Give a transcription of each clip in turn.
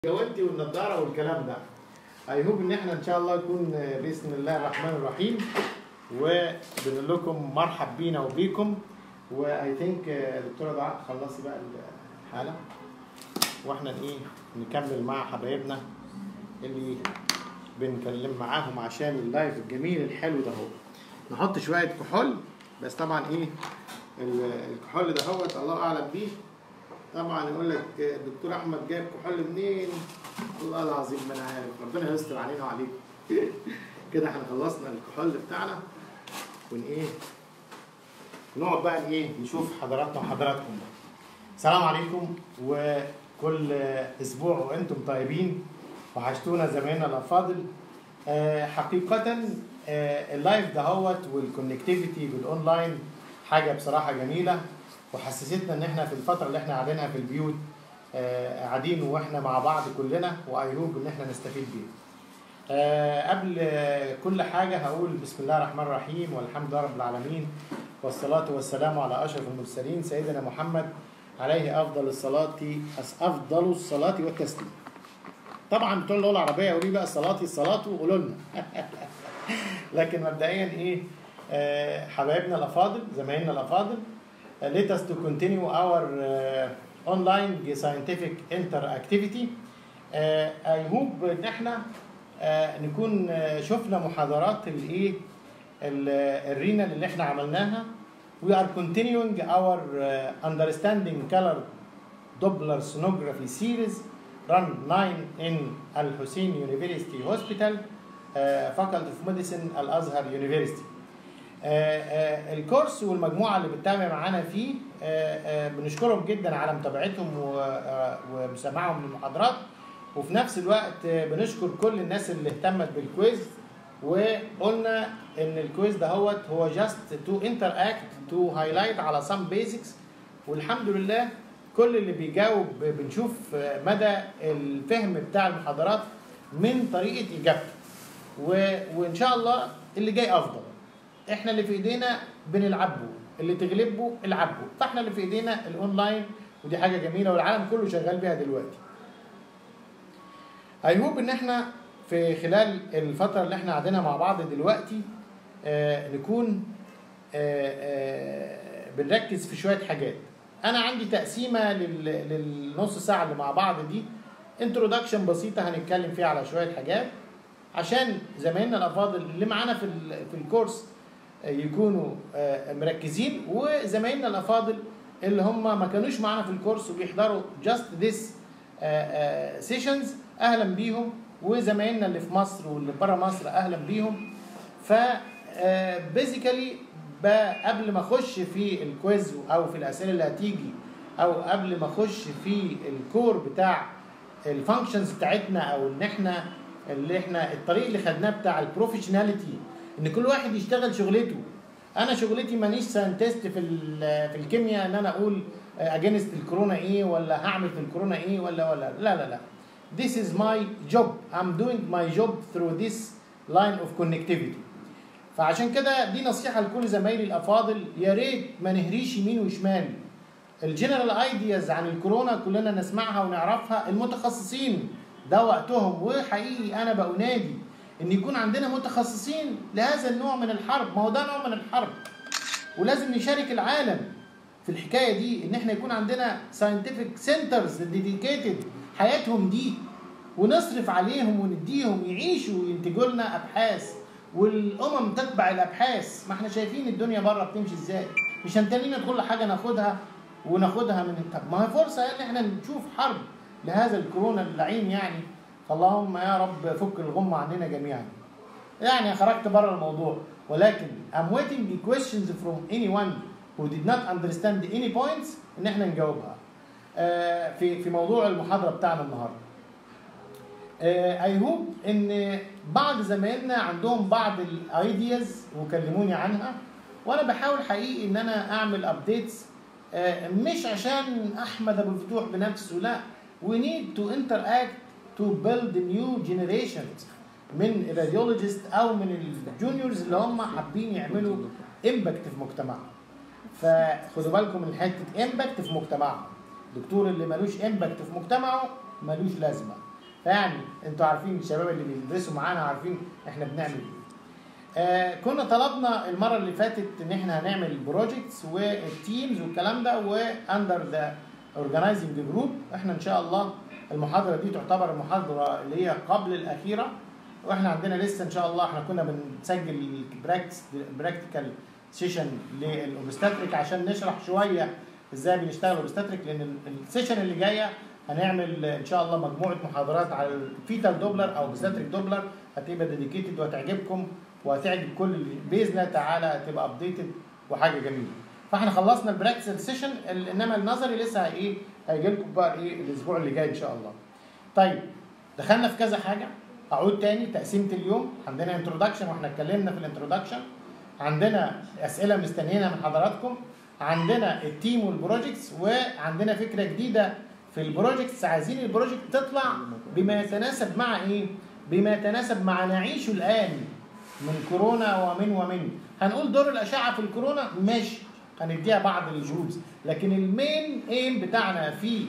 جوانتي والنضاره والكلام ده اي هوب ان احنا ان شاء الله نكون باذن الله الرحمن الرحيم وبنقول لكم مرحب بينا وبيكم واي ثينك دكتوره دعاء خلصي بقى الحاله واحنا ايه نكمل مع حبايبنا اللي بنكلم معاهم عشان اللايف الجميل الحلو ده هو نحط شويه كحول بس طبعا ايه الكحول ده هو الله اعلم بيه طبعا يقول لك الدكتور احمد جايب كحول منين الله العظيم ما انا عارف ربنا يستر علينا وعليكم كده احنا خلصنا الكحول بتاعنا ون ايه نقعد بقى ايه نشوف حضراتنا وحضراتكم السلام عليكم وكل اسبوع وانتم طيبين وحشتونا زمايلنا الافاضل أه حقيقه أه اللايف دهوت والكونكتيفيتي بالاونلاين حاجه بصراحه جميله وحسستنا ان احنا في الفتره اللي احنا قاعدينها في البيوت آه قاعدين واحنا مع بعض كلنا واي هوب ان احنا نستفيد بيها. آه قبل آه كل حاجه هقول بسم الله الرحمن الرحيم والحمد لله رب العالمين والصلاه والسلام على اشرف المرسلين سيدنا محمد عليه افضل الصلاه افضل الصلاه والتسليم. طبعا بتوع اللغه العربيه قولوا لي بقى الصلاه الصلاه وقولوا لنا. لكن مبدئيا ايه آه حبايبنا الافاضل زمايلنا الافاضل let us to continue our uh, online scientific interactivity. Uh, I hope ان احنا uh, نكون uh, شفنا محاضرات الايه الرينال اللي احنا عملناها. We are continuing our uh, understanding color Doppler sonography series run 9 in Al Hussein University Hospital, uh, Faculty of Medicine Al Azhar University. آآ آآ الكورس والمجموعه اللي بتتابع معانا فيه آآ بنشكرهم جدا على متابعتهم ومسامعهم للمحاضرات وفي نفس الوقت بنشكر كل الناس اللي اهتمت بالكويز وقلنا ان الكويز دهوت هو جاست تو انتر اكت تو هايلايت على سام بيزكس والحمد لله كل اللي بيجاوب بنشوف مدى الفهم بتاع المحاضرات من طريقه اجابته وان شاء الله اللي جاي افضل احنا اللي في ايدينا بنلعبه اللي تغلبه العبه فاحنا اللي في ايدينا الاونلاين ودي حاجه جميله والعالم كله شغال بيها دلوقتي اي هوب ان احنا في خلال الفتره اللي احنا قاعدينها مع بعض دلوقتي آه نكون آه آه بنركز في شويه حاجات انا عندي تقسيمه للنص ساعه اللي مع بعض دي انترودكشن بسيطه هنتكلم فيها على شويه حاجات عشان زمايلنا الافاضل اللي معانا في في الكورس يكونوا مركزين وزمايلنا الافاضل اللي هم ما كانوش معانا في الكورس وبيحضروا جاست ذيس سيشنز اهلا بيهم وزمايلنا اللي في مصر واللي بره مصر اهلا بيهم ف بيزيكالي قبل ما اخش في الكويز او في الاسئله اللي هتيجي او قبل ما اخش في الكور بتاع الفانكشنز بتاعتنا او ان احنا اللي احنا الطريق اللي خدناه بتاع البروفيشناليتي ان كل واحد يشتغل شغلته انا شغلتي مانيش ساينتست في في الكيمياء ان انا اقول اجينست الكورونا ايه ولا هعمل في الكورونا ايه ولا ولا لا لا لا This is my job. I'm doing my job through this line of connectivity. فعشان كده دي نصيحة لكل زمايلي الأفاضل يا ريت ما نهريش يمين وشمال. الجنرال ايدياز عن الكورونا كلنا نسمعها ونعرفها المتخصصين ده وقتهم وحقيقي انا بأنادي ان يكون عندنا متخصصين لهذا النوع من الحرب ما هو ده نوع من الحرب ولازم نشارك العالم في الحكايه دي ان احنا يكون عندنا ساينتفك سنترز ديديكيتد حياتهم دي ونصرف عليهم ونديهم يعيشوا وينتجوا لنا ابحاث والامم تتبع الابحاث ما احنا شايفين الدنيا بره بتمشي ازاي مش هنتنينا كل حاجه ناخدها وناخدها من طب ما هي فرصه ان احنا نشوف حرب لهذا الكورونا اللعين يعني اللهم يا رب فك الغمة عننا جميعا يعني خرجت بره الموضوع ولكن I'm waiting questions from anyone who did not understand any points ان احنا نجاوبها آه في في موضوع المحاضرة بتاعنا النهاردة اي آه هوب ان بعض زمايلنا عندهم بعض الايدياز وكلموني عنها وانا بحاول حقيقي ان انا اعمل ابديتس آه مش عشان احمد ابو الفتوح بنفسه لا we need to interact to build new generations من الراديولوجيست او من الجونيورز اللي هم حابين يعملوا امباكت في مجتمعهم فخدوا بالكم من حته امباكت في مجتمعهم الدكتور اللي ملوش امباكت في مجتمعه ملوش لازمه فيعني انتوا عارفين الشباب اللي بيدرسوا معانا عارفين احنا بنعمل ايه آه كنا طلبنا المره اللي فاتت ان احنا هنعمل بروجكتس والتيمز والكلام ده واندر ذا اورجنايزنج جروب احنا ان شاء الله المحاضره دي تعتبر المحاضره اللي هي قبل الاخيره واحنا عندنا لسه ان شاء الله احنا كنا بنسجل براكتيكال سيشن للاوبستاتريك عشان نشرح شويه ازاي بنشتغل اوبستاتريك لان السيشن اللي جايه هنعمل ان شاء الله مجموعه محاضرات على الفيتال دوبلر او اوبستاتريك دوبلر هتبقى ديديكيتد وهتعجبكم وهتعجب كل اللي باذن الله تعالى تبقى ابديتد وحاجه جميله فاحنا خلصنا البراكتس سيشن انما النظري لسه ايه هيجي لكم بقى ايه الاسبوع اللي جاي ان شاء الله طيب دخلنا في كذا حاجه اعود تاني تقسيمه اليوم عندنا انترودكشن واحنا اتكلمنا في الانترودكشن عندنا اسئله مستنيينها من حضراتكم عندنا التيم والبروجكتس وعندنا فكره جديده في البروجكتس عايزين البروجكت تطلع بما يتناسب مع ايه بما يتناسب مع نعيشه الان من كورونا ومن ومن هنقول دور الاشعه في الكورونا ماشي هنديها بعض الجروبس لكن المين ايم بتاعنا في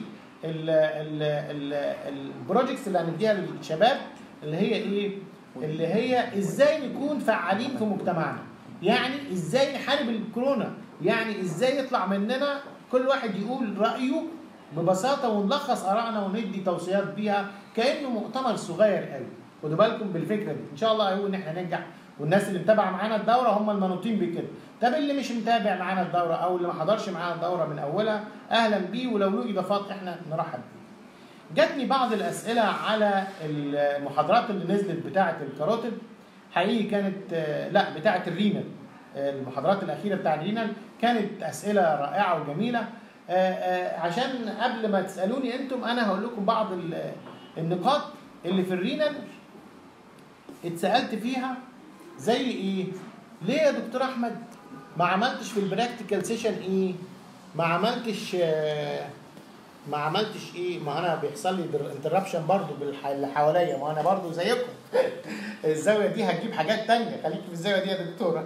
البروجكتس اللي هنديها للشباب اللي هي ايه اللي هي ازاي نكون فعالين في مجتمعنا يعني ازاي نحارب الكورونا يعني ازاي يطلع مننا كل واحد يقول رايه ببساطه ونلخص ارائنا وندي توصيات بيها كانه مؤتمر صغير قوي خدوا بالكم بالفكره دي ان شاء الله هيقول ان احنا ننجح والناس اللي متابعه معانا الدوره هم المنوطين بكده طب اللي مش متابع معانا الدوره او اللي ما حضرش معانا الدوره من اولها اهلا بيه ولو له اضافات احنا نرحب بيه جاتني بعض الاسئله على المحاضرات اللي نزلت بتاعه الكاروتيد حقيقي كانت لا بتاعه الرينال المحاضرات الاخيره بتاع الرينال كانت اسئله رائعه وجميله عشان قبل ما تسالوني انتم انا هقول لكم بعض النقاط اللي في الرينال اتسالت فيها زي ايه ليه يا دكتور احمد ما عملتش في البراكتيكال سيشن ايه ما عملتش ما عملتش ايه ما انا بيحصل لي انتربشن برضو باللي حواليا ما انا برضو زيكم الزاويه دي هتجيب حاجات تانية خليك في الزاويه دي يا دكتوره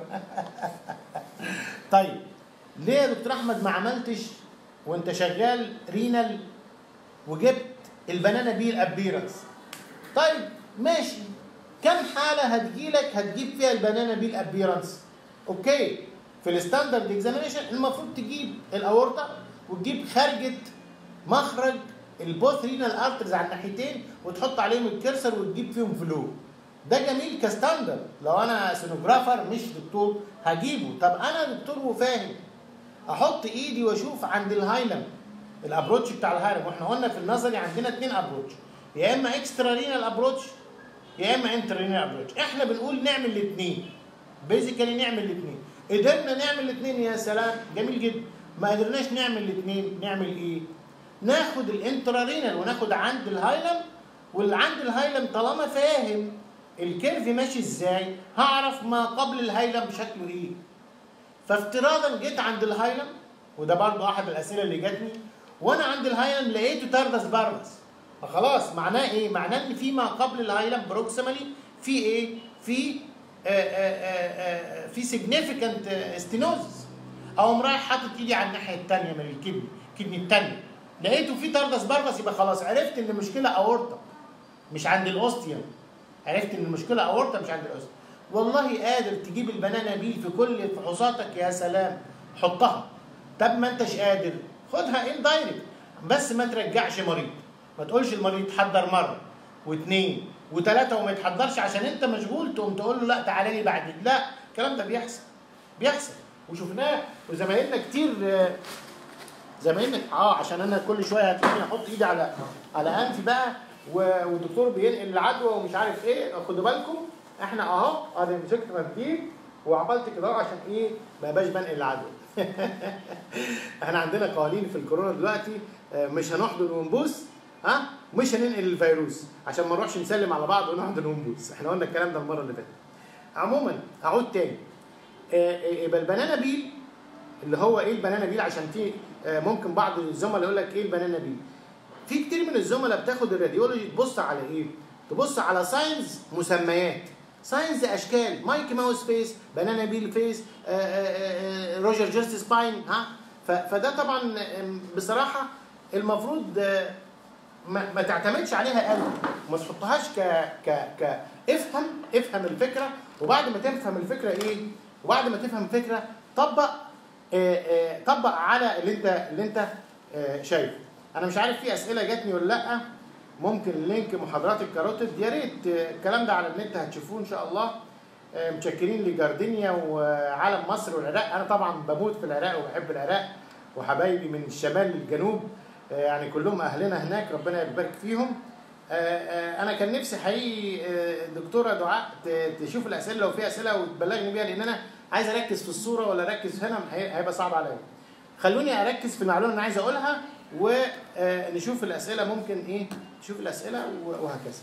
طيب ليه يا دكتور احمد ما عملتش وانت شغال رينال وجبت البنانا بيل ابيرنس طيب ماشي كم حاله هتجيلك هتجيب فيها البنانا بيل ابيرنس اوكي في الستاندرد اكزامينشن المفروض تجيب الاورطه وتجيب خارجه مخرج البوث رينال ارترز على الناحيتين وتحط عليهم الكرسر وتجيب فيهم فلو ده جميل كستاندرد لو انا سينوجرافر مش دكتور هجيبه طب انا دكتور وفاهم احط ايدي واشوف عند الهايلم الابروتش بتاع الهايلم واحنا قلنا في النظري عندنا اثنين ابروتش يا اما اكسترا رينال ابروتش يا اما انتر رينال ابروتش احنا بنقول نعمل الاثنين بيزيكالي نعمل الاثنين قدرنا نعمل الاثنين يا سلام جميل جدا ما قدرناش نعمل الاثنين نعمل ايه ناخد الانترارينال وناخد عند الهايلم واللي عند الهايلم طالما فاهم الكيرف ماشي ازاي هعرف ما قبل الهايلم شكله ايه فافتراضا جيت عند الهايلم وده برضو احد الاسئله اللي جاتني وانا عند الهايلم لقيته تاردس باربس فخلاص معناه ايه معناه ان في ما قبل الهايلم بروكسيمالي في ايه في آآ آآ آآ في سيجنيفيكانت ستينوزس او رايح حاطط ايدي على الناحيه الثانيه من الكدني الكدني الثانيه لقيته في تاردس باربس يبقى خلاص عرفت ان المشكله اورطه مش عند الاوستيوم عرفت ان المشكله اورطه مش عند الاوستيوم والله قادر تجيب البنانا بيل في كل فحوصاتك يا سلام حطها طب ما انتش قادر خدها ان دايركت بس ما ترجعش مريض ما تقولش المريض يتحضر مره واثنين وثلاثه وما يتحضرش عشان انت مشغول تقوم تقول له لا تعالى لي بعدين لا الكلام ده بيحصل بيحصل وشفناه وزمايلنا كتير زمايلنا اه عشان انا كل شويه هتلاقيني احط ايدي على على انفي بقى والدكتور بينقل العدوى ومش عارف ايه خدوا بالكم احنا اهو ادي مسكت منديل وعملت كده عشان ايه ما يبقاش بنقل العدوى احنا عندنا قوانين في الكورونا دلوقتي مش هنحضن ونبوس ها مش هننقل الفيروس عشان ما نروحش نسلم على بعض ونحضن ونبوس احنا قلنا الكلام ده المره اللي فاتت عموما اعود تاني يبقى البنانا بيل اللي هو ايه البنانا بيل عشان في ممكن بعض الزملاء يقول لك ايه البنانا بيل في كتير من الزملاء بتاخد الراديولوجي تبص على ايه تبص على ساينز مسميات ساينز اشكال مايكي ماوس فيس بنانا بيل فيس روجر جيرس سباين ها فده طبعا بصراحه المفروض ما, ما تعتمدش عليها قوي وما تحطهاش ك ك ك افهم افهم الفكره وبعد ما تفهم الفكره ايه وبعد ما تفهم الفكره طبق آه، آه، طبق على اللي انت اللي انت آه، شايفه انا مش عارف في اسئله جاتني ولا لا ممكن لينك محاضرات الكاروتيد يا ريت آه، الكلام ده على النت هتشوفوه ان شاء الله آه، متشكرين لجاردينيا وعالم مصر والعراق انا طبعا بموت في العراق وبحب العراق وحبايبي من الشمال للجنوب آه، يعني كلهم اهلنا هناك ربنا يبارك فيهم آه، آه، انا كان نفسي حقيقي آه، دكتوره دعاء ت- تشوف الاسئله لو في اسئله وتبلغني بيها لان انا عايز اركز في الصوره ولا اركز هنا هي- هيبقى صعب عليا خلوني اركز في المعلومه اللي انا عايز اقولها ونشوف الاسئله ممكن ايه نشوف الاسئله و- وهكذا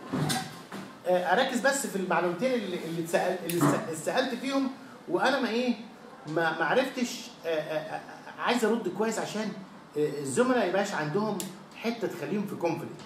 آه، اركز بس في المعلومتين اللي اللي اتسأل اللي اتس- اتسالت فيهم وانا ما ايه ما ما عرفتش آه، آه، آه، عايز ارد كويس عشان آه، الزملاء ما يبقاش عندهم حته تخليهم في كونفليكت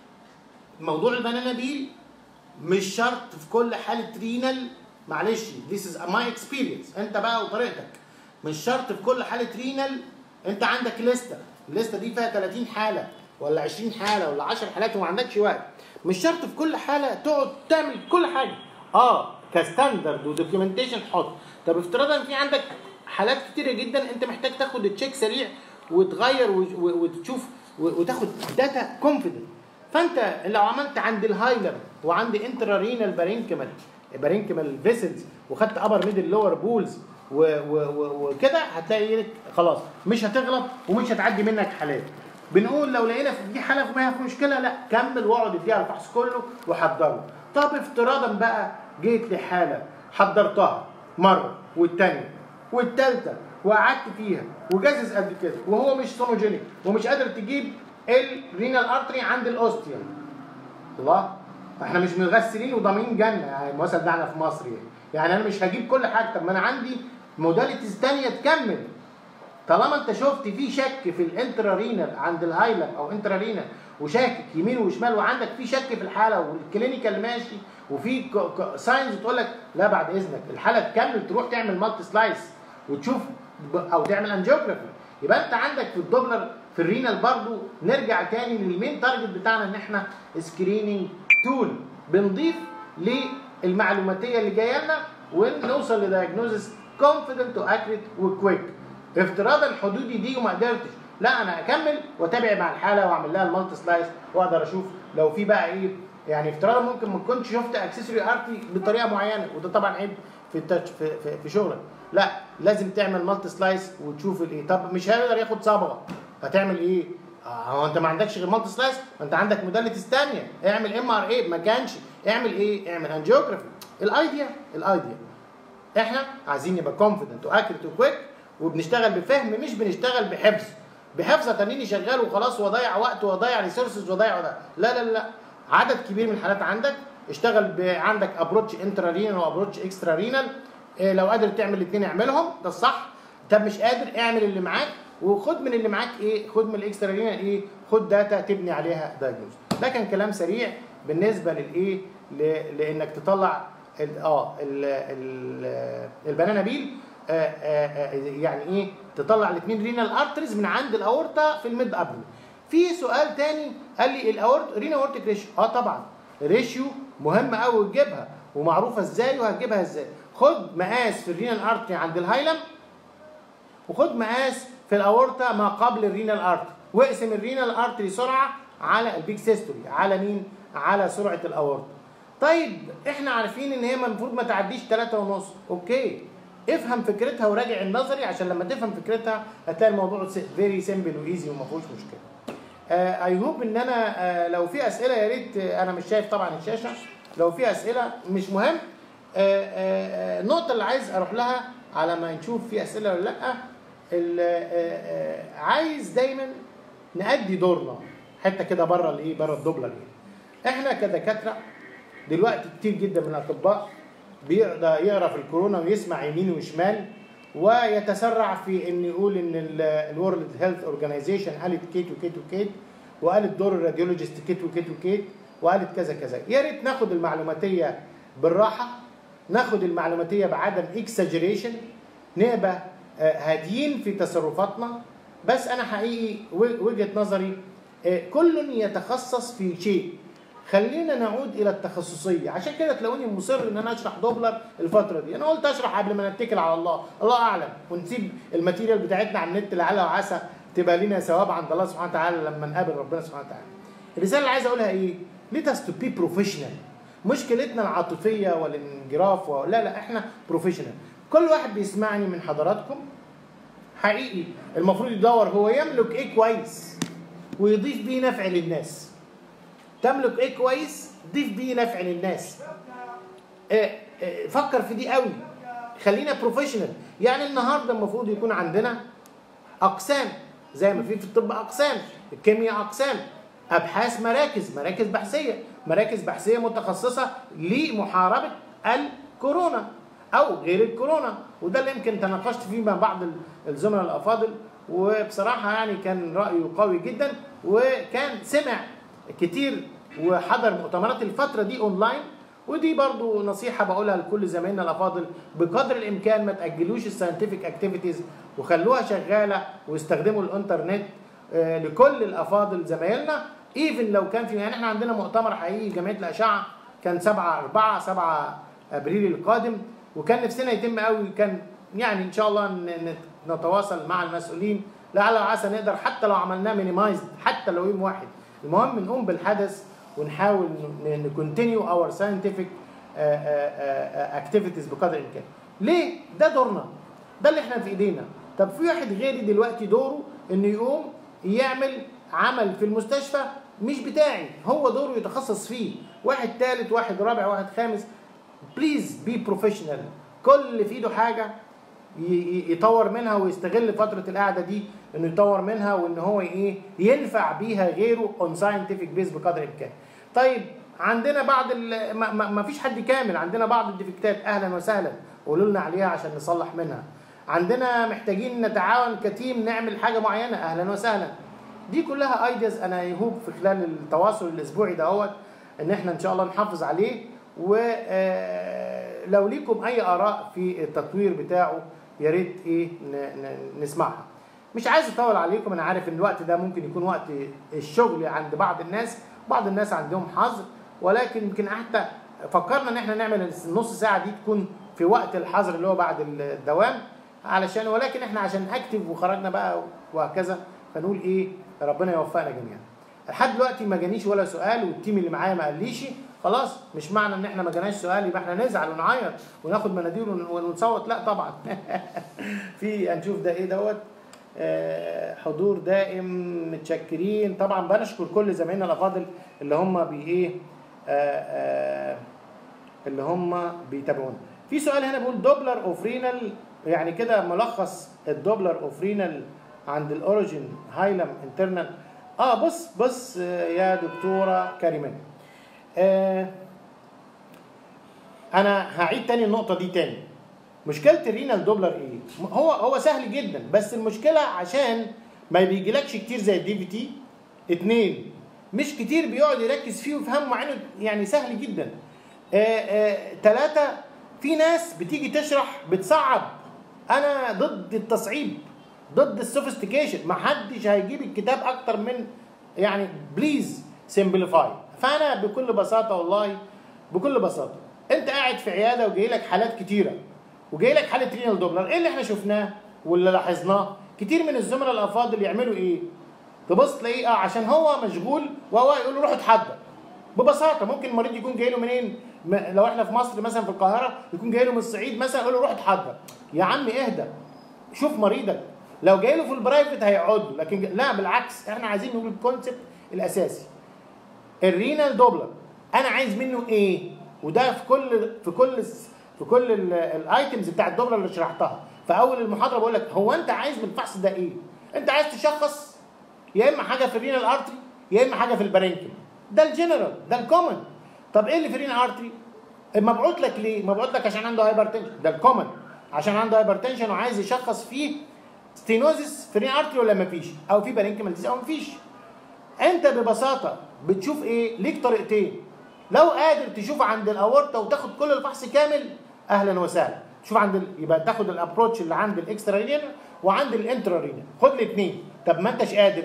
موضوع البنانا بيل مش شرط في كل حاله رينال معلش this is my experience انت بقى وطريقتك مش شرط في كل حاله رينال انت عندك لسته الليسته دي فيها 30 حاله ولا 20 حاله ولا 10 حالات وما عندكش وقت مش شرط في كل حاله تقعد تعمل كل حاجه اه كستاندرد ودوكيومنتيشن حط طب افتراضا في عندك حالات كتيره جدا انت محتاج تاخد تشيك سريع وتغير و- و- وتشوف و- وتاخد داتا كونفيدنت فانت لو عملت عند الهايلر وعند انترا رينال بارينكمال بارينكمال فيسلز وخدت ابر ميدل لور بولز وكده هتلاقي لك خلاص مش هتغلط ومش هتعدي منك حالات بنقول لو لقينا في دي حاله ما في مشكله لا كمل واقعد اديها الفحص كله وحضره طب افتراضا بقى جيت لحاله حضرتها مره والتانيه والتالتة وقعدت فيها وجازز قد كده وهو مش سونوجينيك ومش قادر تجيب الرينال ارتري عند الاوستيوم الله احنا مش مغسلين وضامنين جنه يعني المثل ده احنا في مصر يعني يعني انا مش هجيب كل حاجه طب ما انا عندي موداليتيز تانية تكمل طالما انت شفت في شك في الانترا رينال عند الهايلم او انترا رينال وشاكك يمين وشمال وعندك في شك في الحاله والكلينيكال ماشي وفي ساينز تقول لك لا بعد اذنك الحاله تكمل تروح تعمل مالتي سلايس وتشوف ب- او تعمل انجيوجرافي يبقى انت عندك في الدوبلر في الرينال برضو نرجع تاني للمين تارجت بتاعنا ان احنا سكريننج تول بنضيف للمعلوماتيه اللي جايه لنا ونوصل لدايجنوزس كونفيدنت واكريت وكويك افتراضا حدودي دي وما قدرتش لا انا اكمل واتابع مع الحاله واعمل لها المالتي سلايس واقدر اشوف لو في بقى ايه يعني افتراضا ممكن ما كنتش شفت اكسسوري ارتي بطريقه معينه وده طبعا عيب في التاتش في, في, في شغلك لا لازم تعمل مالتي سلايس وتشوف الايه طب مش هيقدر ياخد صبغه هتعمل ايه؟ آه، هو انت ما عندكش غير مالتي سلايس ما انت عندك موداليتيز ثانيه اعمل ام ار اي ما كانش اعمل ايه؟ اعمل انجيوجرافي الايديا الايديا احنا عايزين نبقى كونفيدنت واكيوريت وكويك وبنشتغل بفهم مش بنشتغل بحفظ بحفظ اتنيني شغال وخلاص واضيع وقت واضيع ريسورسز واضيع وضيع لا لا لا عدد كبير من الحالات عندك اشتغل ب... عندك ابروتش انترا رينال وابروتش اكسترا رينال إيه لو قادر تعمل الاثنين اعملهم ده الصح طب مش قادر اعمل اللي معاك وخد من اللي معاك ايه خد من الاكسترا رينال ايه خد داتا تبني عليها دايجنوز ده كان كلام سريع بالنسبه للايه ل... لانك تطلع ال... اه ال... ال... البنانا بيل آه آه آه يعني ايه تطلع الاثنين رينال ارتريز من عند الاورطه في الميد ابل في سؤال تاني قال لي الاورت رينا اورتيك ريشيو اه طبعا ريشيو مهم قوي تجيبها ومعروفه ازاي وهتجيبها ازاي خد مقاس في الرينال ارتري عند الهايلم وخد مقاس في الاورطه ما قبل الرينال ارتري واقسم الرينال ارتري سرعه على البيك سيستولي على مين على سرعه الاورطه طيب احنا عارفين ان هي المفروض ما تعديش 3 ونص اوكي افهم فكرتها وراجع النظري عشان لما تفهم فكرتها هتلاقي الموضوع فيري سيمبل وايزي وما فيهوش مشكله اي هوب ان انا آه لو في اسئله يا ريت آه انا مش شايف طبعا الشاشه لو في اسئله مش مهم آه آه النقطه اللي عايز اروح لها على ما نشوف في اسئله ولا لا ال- آه آه عايز دايما نأدي دورنا حته كده بره الايه بره الدبله دي احنا كدكاتره دلوقتي كتير جدا من الاطباء بيقدر يقرا في الكورونا ويسمع يمين وشمال ويتسرع في ان يقول ان الورلد هيلث اورجانيزيشن قالت كيت وكيت وكيت وقالت دور الراديولوجيست كيت وكيت وكيت وقالت كذا كذا يا ريت ناخد المعلوماتيه بالراحه ناخد المعلوماتيه بعدم اكسجريشن نبقى آه، هاديين في تصرفاتنا بس انا حقيقي و- وجهه نظري آه، كل يتخصص في شيء خلينا نعود الى التخصصيه عشان كده تلاقوني مصر ان انا اشرح دوبلر الفتره دي انا قلت اشرح قبل ما نتكل على الله الله اعلم ونسيب الماتيريال بتاعتنا على النت لعل وعسى تبقى لنا ثواب عند الله سبحانه وتعالى لما نقابل ربنا سبحانه وتعالى الرساله اللي عايز اقولها ايه let us to be professional مشكلتنا العاطفيه والانجراف و... لا لا احنا بروفيشنال كل واحد بيسمعني من حضراتكم حقيقي المفروض يدور هو يملك ايه كويس ويضيف بيه نفع للناس تملك ايه كويس ضيف بيه نفع للناس آه، آه، فكر في دي قوي خلينا بروفيشنال يعني النهارده المفروض يكون عندنا اقسام زي ما في في الطب اقسام الكيمياء اقسام ابحاث مراكز مراكز بحثيه مراكز بحثيه متخصصه لمحاربه الكورونا او غير الكورونا وده اللي يمكن تناقشت فيه مع بعض ال- الزملاء الافاضل وبصراحه يعني كان رايه قوي جدا وكان سمع كتير وحضر مؤتمرات الفتره دي اونلاين ودي برضو نصيحة بقولها لكل زمايلنا الأفاضل بقدر الإمكان ما تأجلوش الساينتفك اكتيفيتيز وخلوها شغالة واستخدموا الإنترنت آه، لكل الأفاضل زمايلنا ايفن لو كان في يعني احنا عندنا مؤتمر حقيقي جمعية الأشعة كان 7 4 7 أبريل القادم وكان نفسنا يتم قوي كان يعني إن شاء الله ن- ن- نتواصل مع المسؤولين لعل وعسى نقدر حتى لو عملناه مينيمايزد حتى لو يوم واحد المهم نقوم بالحدث ونحاول نكونتينيو اور ساينتفك اكتيفيتيز بقدر الامكان ليه ده دورنا ده اللي احنا في ايدينا طب في واحد غيري دلوقتي دوره انه يقوم يعمل عمل في المستشفى مش بتاعي هو دوره يتخصص فيه واحد ثالث واحد رابع واحد خامس بليز بي بروفيشنال كل اللي في ايده حاجه ي- ي- يطور منها ويستغل فتره القعده دي انه يطور منها وان هو ايه ينفع بيها غيره اون ساينتفك بيز بقدر الامكان. طيب عندنا بعض ال- ما, ما, ما فيش حد كامل عندنا بعض الديفكتات اهلا وسهلا قولوا لنا عليها عشان نصلح منها. عندنا محتاجين نتعاون كتيم نعمل حاجه معينه اهلا وسهلا. دي كلها ايدياز انا يهوب في خلال التواصل الاسبوعي دهوت ان احنا ان شاء الله نحافظ عليه ولو ليكم اي اراء في التطوير بتاعه يا ريت ايه ن- ن- نسمعها مش عايز اطول عليكم انا عارف ان الوقت ده ممكن يكون وقت الشغل عند بعض الناس بعض الناس عندهم حظر ولكن يمكن حتى فكرنا ان احنا نعمل النص ساعه دي تكون في وقت الحظر اللي هو بعد الدوام علشان ولكن احنا عشان اكتف وخرجنا بقى وهكذا فنقول ايه ربنا يوفقنا جميعا لحد دلوقتي ما جانيش ولا سؤال والتيم اللي معايا ما قاليش خلاص مش معنى ان احنا ما جاناش سؤال يبقى احنا نزعل ونعيط وناخد مناديل ون- ونصوت لا طبعا في هنشوف ده ايه دوت آه، حضور دائم متشكرين طبعا بنشكر كل زمايلنا الافاضل اللي هم بي ايه آه، آه، اللي هم بيتابعونا في سؤال هنا بيقول دوبلر اوف رينال يعني كده ملخص الدوبلر اوف رينال عند الاوريجين هايلم انترنال اه بص بص آه، يا دكتوره كريمان آه انا هعيد تاني النقطه دي تاني مشكله الرينال دوبلر ايه هو هو سهل جدا بس المشكله عشان ما بيجيلكش كتير زي الدي في تي اتنين مش كتير بيقعد يركز فيه ويفهم مع انه يعني سهل جدا آه آه تلاتة في ناس بتيجي تشرح بتصعب انا ضد التصعيب ضد السوفيستيكيشن ما حدش هيجيب الكتاب اكتر من يعني بليز سمبليفاي فانا بكل بساطه والله بكل بساطه انت قاعد في عياده وجاي لك حالات كتيره وجاي لك حاله رينال دوبلر ايه اللي احنا شفناه واللي لاحظناه كتير من الزملاء الافاضل يعملوا ايه تبص تلاقيه اه عشان هو مشغول وهو يقول له روح اتحضر ببساطه ممكن المريض يكون جاي له منين م- لو احنا في مصر مثلا في القاهره يكون جاي له من الصعيد مثلا يقول له روح اتحضر يا عم اهدى شوف مريضك لو جاي له في البرايفت هيقعد له لكن ج- لا بالعكس احنا عايزين نقول الكونسبت الاساسي الرينال دوبلر انا عايز منه ايه وده في كل في كل في كل ال- الايتمز بتاع الدوبلر اللي شرحتها في اول المحاضره بقول لك هو انت عايز من الفحص ده ايه انت عايز تشخص يا اما حاجه في الرينال ارتري يا اما حاجه في البارينكيوم ده الجنرال ده الكومن طب ايه اللي في الرينال ارتري مبعوت لك ليه مبعوت لك عشان عنده هايبرتنشن ده الكومن عشان عنده هايبرتنشن وعايز يشخص فيه ستينوزس في الرينال ارتري ولا مفيش او في بارينكيوم ديزيز او مفيش انت ببساطه بتشوف ايه ليك طريقتين لو قادر تشوف عند الاورطه وتاخد كل الفحص كامل اهلا وسهلا تشوف عند ال... يبقى تاخد الابروتش اللي عند الاكسترا رينال وعند الانترا رينال خد الاثنين طب ما انتش قادر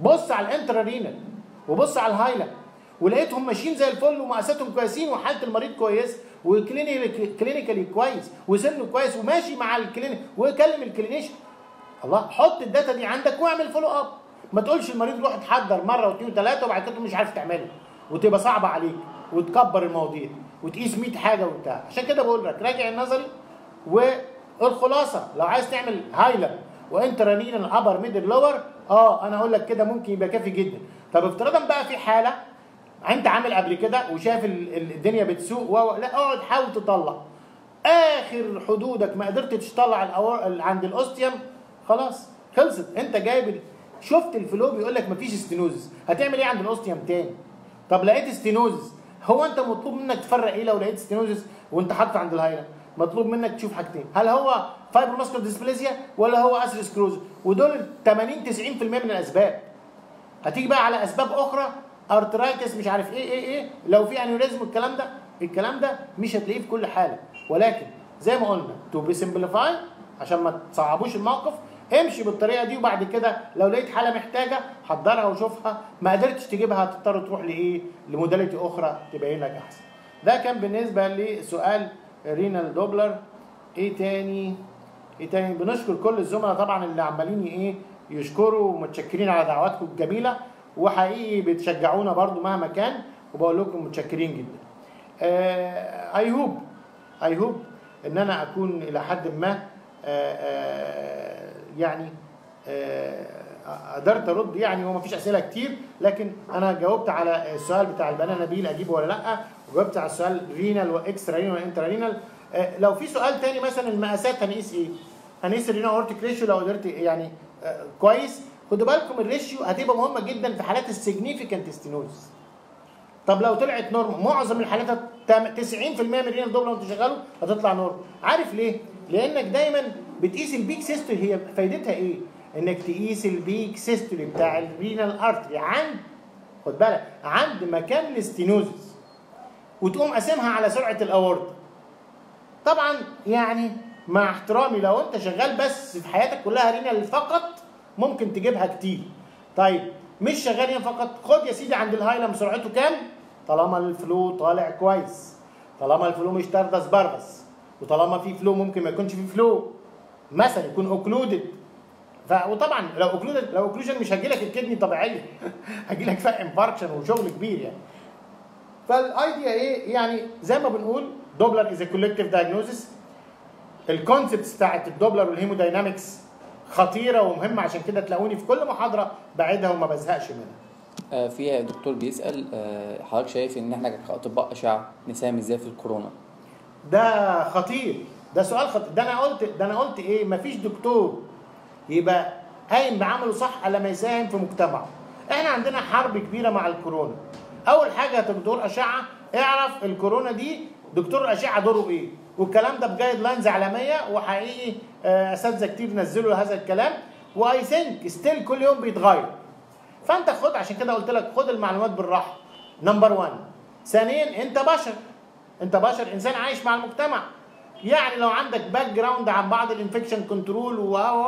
بص على الانترا رينال وبص على الهايلا ولقيتهم ماشيين زي الفل ومقاساتهم كويسين وحاله المريض كويس وكلينيكالي كويس وسنه كويس وماشي مع الكلينيك وكلم الكلينيشن الله حط الداتا دي عندك واعمل فولو اب ما تقولش المريض روح اتحضر مره واثنين وثلاثه وبعد كده مش عارف تعملها وتبقى صعبه عليك وتكبر المواضيع وتقيس 100 حاجه وبتاع عشان كده بقول لك راجع النظري والخلاصه لو عايز تعمل هايلر وانترانينال ابر ميدل لور اه انا اقول لك كده ممكن يبقى كافي جدا طب افتراضا بقى في حاله انت عامل قبل كده وشايف ال- ال- الدنيا بتسوق و... لا اقعد حاول تطلع اخر حدودك ما قدرتش تطلع الأور... ال- عند الاوستيوم خلاص خلصت انت جايب ال... شفت الفلو بيقول لك مفيش استينوزس هتعمل ايه عند الاوستيوم تاني طب لقيت استينوزس هو انت مطلوب منك تفرق ايه لو لقيت استينوزس وانت حاطه عند الهايلة مطلوب منك تشوف حاجتين هل هو فايبر ماسكر ديسبليزيا ولا هو اسيروسكلوز ودول 80 90% من الاسباب هتيجي بقى على اسباب اخرى ارترايتس مش عارف ايه ايه ايه لو في انيوريزم الكلام ده الكلام ده مش هتلاقيه في كل حاله ولكن زي ما قلنا تو بي سمبليفاي عشان ما تصعبوش الموقف امشي بالطريقه دي وبعد كده لو لقيت حاله محتاجه حضرها وشوفها ما قدرتش تجيبها هتضطر تروح لايه لموداليتي اخرى تبين لك احسن ده كان بالنسبه لسؤال رينال دوبلر ايه تاني ايه تاني بنشكر كل الزملاء طبعا اللي عمالين ايه يشكروا ومتشكرين على دعواتكم الجميله وحقيقي بتشجعونا برضو مهما كان وبقول لكم متشكرين جدا اي هوب اي هوب ان انا اكون الى حد ما آه، آه، يعني آه، قدرت ارد يعني هو مفيش اسئله كتير لكن انا جاوبت على السؤال بتاع البنانا نبيل اجيبه ولا لا وجاوبت على السؤال رينال واكسترا رينال وانترا رينال آه، لو في سؤال تاني مثلا المقاسات هنقيس ايه؟ هنقيس الرينال اورتيك ريشيو لو قدرت يعني آه، كويس خدوا بالكم الريشيو هتبقى مهمه جدا في حالات السيجنيفيكانت ستينوز طب لو طلعت نورم معظم الحالات تم- 90% من الرينال دوبلر وانت شغاله هتطلع نورم عارف ليه؟ لانك دايما بتقيس البيك سيستول هي فايدتها ايه؟ انك تقيس البيك سيستول بتاع الرينال ارتري عند خد بالك عند مكان الاستينوزس وتقوم قاسمها على سرعه الاورطه طبعا يعني مع احترامي لو انت شغال بس في حياتك كلها رينال فقط ممكن تجيبها كتير طيب مش شغال رينال فقط خد يا سيدي عند الهايلم سرعته كام طالما الفلو طالع كويس طالما الفلو مش تردس برغس وطالما في فلو ممكن ما يكونش في فلو مثلا يكون اوكلودد ف... وطبعا لو اوكلودد لو اوكلوجن مش هجيلك الكدني طبيعيه هجيلك فيها انفاركشن وشغل كبير يعني فالايديا ايه يعني زي ما بنقول دوبلر از كولكتيف دايجنوزس الكونسبتس بتاعت الدوبلر والهيموداينامكس خطيره ومهمه عشان كده تلاقوني في كل محاضره بعيدها وما بزهقش منها آه، في دكتور بيسأل آه، حضرتك شايف ان احنا كاطباء اشعه نساهم ازاي في الكورونا؟ ده خطير ده سؤال خطير ده انا قلت ده انا قلت ايه مفيش دكتور يبقى قايم بعمله صح الا ما يساهم في مجتمعه احنا عندنا حرب كبيره مع الكورونا اول حاجه دكتور اشعه اعرف الكورونا دي دكتور الاشعه دوره ايه والكلام ده بجايد لاينز عالميه وحقيقي آه، اساتذه كتير نزلوا هذا الكلام واي ثينك ستيل كل يوم بيتغير فانت خد عشان كده قلت لك خد المعلومات بالراحه نمبر 1 ثانيا انت بشر انت بشر انسان عايش مع المجتمع يعني لو عندك باك جراوند عن بعض الانفكشن كنترول و و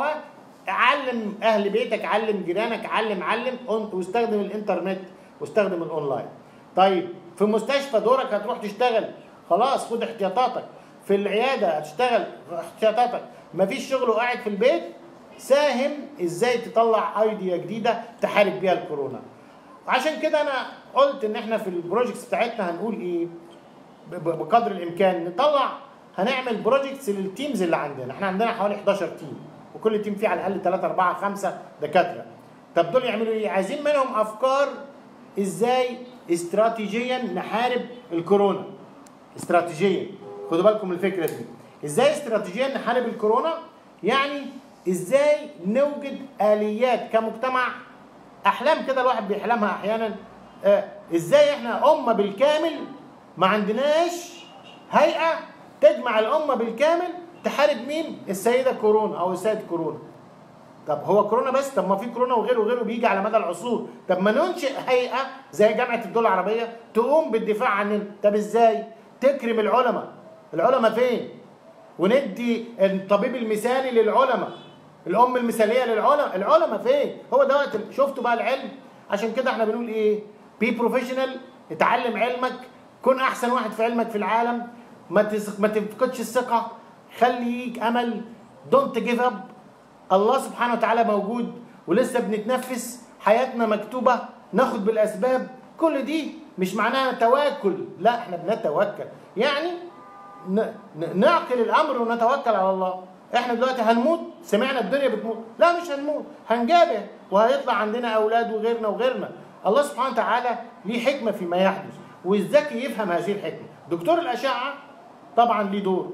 علم اهل بيتك علم جيرانك علم علم أن- واستخدم الانترنت واستخدم الاونلاين طيب في مستشفى دورك هتروح تشتغل خلاص خد احتياطاتك في العياده هتشتغل احتياطاتك مفيش شغل وقاعد في البيت ساهم ازاي تطلع ايديا جديده تحارب بيها الكورونا عشان كده انا قلت ان احنا في البروجكتس بتاعتنا هنقول ايه ب- ب- بقدر الامكان نطلع هنعمل بروجكتس للتيمز اللي عندنا احنا عندنا حوالي 11 تيم وكل تيم فيه على الاقل 3 4 5 دكاتره طب دول يعملوا ايه عايزين منهم افكار ازاي استراتيجيا نحارب الكورونا استراتيجيا خدوا بالكم من الفكره دي ازاي استراتيجيا نحارب الكورونا يعني ازاي نوجد اليات كمجتمع احلام كده الواحد بيحلمها احيانا آه ازاي احنا امه بالكامل ما عندناش هيئه تجمع الامه بالكامل تحارب مين السيده كورونا او السيد كورونا طب هو كورونا بس طب ما في كورونا وغيره وغيره بيجي على مدى العصور طب ما ننشئ هيئه زي جامعه الدول العربيه تقوم بالدفاع عننا طب ازاي تكرم العلماء العلماء فين وندي الطبيب المثالي للعلماء الام المثاليه للعلماء العلماء فين هو ده وقت ال- شفتوا بقى العلم عشان كده احنا بنقول ايه بي بروفيشنال اتعلم علمك كن احسن واحد في علمك في العالم ما تس... ما تفقدش الثقه خليك امل دونت جيف اب الله سبحانه وتعالى موجود ولسه بنتنفس حياتنا مكتوبه ناخد بالاسباب كل دي مش معناها تواكل لا احنا بنتوكل يعني ن- ن- نعقل الامر ونتوكل على الله احنا دلوقتي هنموت سمعنا الدنيا بتموت لا مش هنموت هنجابه وهيطلع عندنا اولاد وغيرنا وغيرنا الله سبحانه وتعالى ليه حكمه فيما يحدث والذكي يفهم هذه الحكمه دكتور الاشعه طبعا ليه دور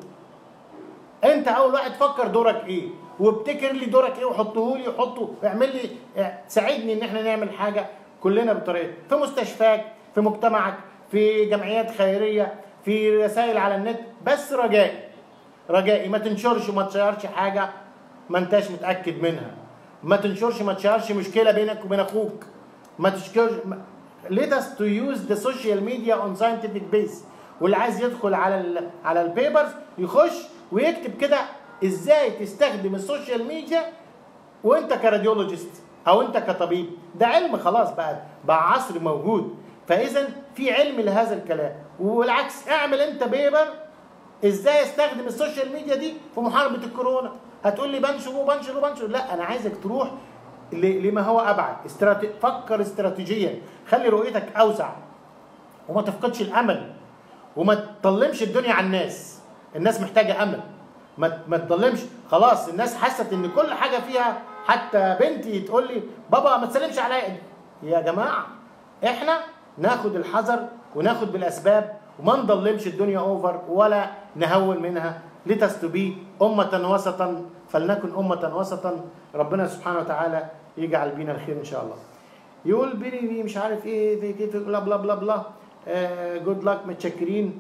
انت اول واحد فكر دورك ايه وابتكر لي دورك ايه وحطه لي وحطه اعمل لي اه، ساعدني ان احنا نعمل حاجه كلنا بطريقه في مستشفاك في مجتمعك في جمعيات خيريه في رسائل على النت بس رجائي رجائي ما تنشرش وما تشيرش حاجه ما انتش متاكد منها ما تنشرش ما تشيرش مشكله بينك وبين اخوك ما تشكرش ما- let us to use the social media on scientific base واللي عايز يدخل على ال على البيبرز يخش ويكتب كده ازاي تستخدم السوشيال ميديا وانت كراديولوجيست او انت كطبيب ده علم خلاص بقى بقى عصر موجود فاذا في علم لهذا الكلام والعكس اعمل انت بيبر ازاي استخدم السوشيال ميديا دي في محاربه الكورونا هتقول لي بنشر وبنشر وبنشر لا انا عايزك تروح ل- لما هو ابعد استراتي... فكر استراتيجيا خلي رؤيتك اوسع وما تفقدش الامل وما تضلمش الدنيا على الناس الناس محتاجه امل ما ما تضلمش خلاص الناس حست ان كل حاجه فيها حتى بنتي تقول لي بابا ما تسلمش عليا يا جماعه احنا ناخد الحذر وناخد بالاسباب وما نضلمش الدنيا اوفر ولا نهون منها لتس تو بي امه وسطا فلنكن امه وسطا ربنا سبحانه وتعالى يجعل بينا الخير ان شاء الله يقول بيني بي مش عارف ايه دي كيف بلا بلا بلا بلا جود لك متشكرين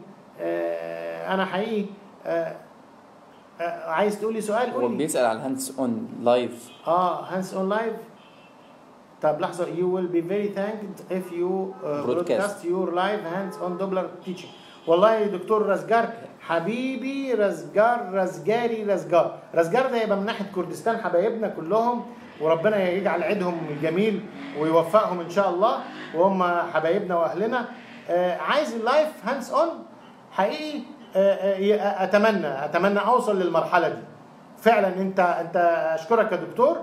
آه انا حقيقي آه آه عايز تقول لي سؤال هو قول لي بيسأل على الهاندز اون لايف اه هانس اون لايف طب لحظه you will be very thanked if you uh, Broadcast. broadcast your live hands on Doppler teaching والله يا دكتور رزجار حبيبي رزجار رزجاري رزجار رزجار ده يبقى من ناحيه كردستان حبايبنا كلهم وربنا يجعل عيدهم الجميل ويوفقهم ان شاء الله وهم حبايبنا واهلنا آه عايز اللايف هاندز اون حقيقي آه آه اتمنى اتمنى اوصل للمرحله دي فعلا انت انت اشكرك يا دكتور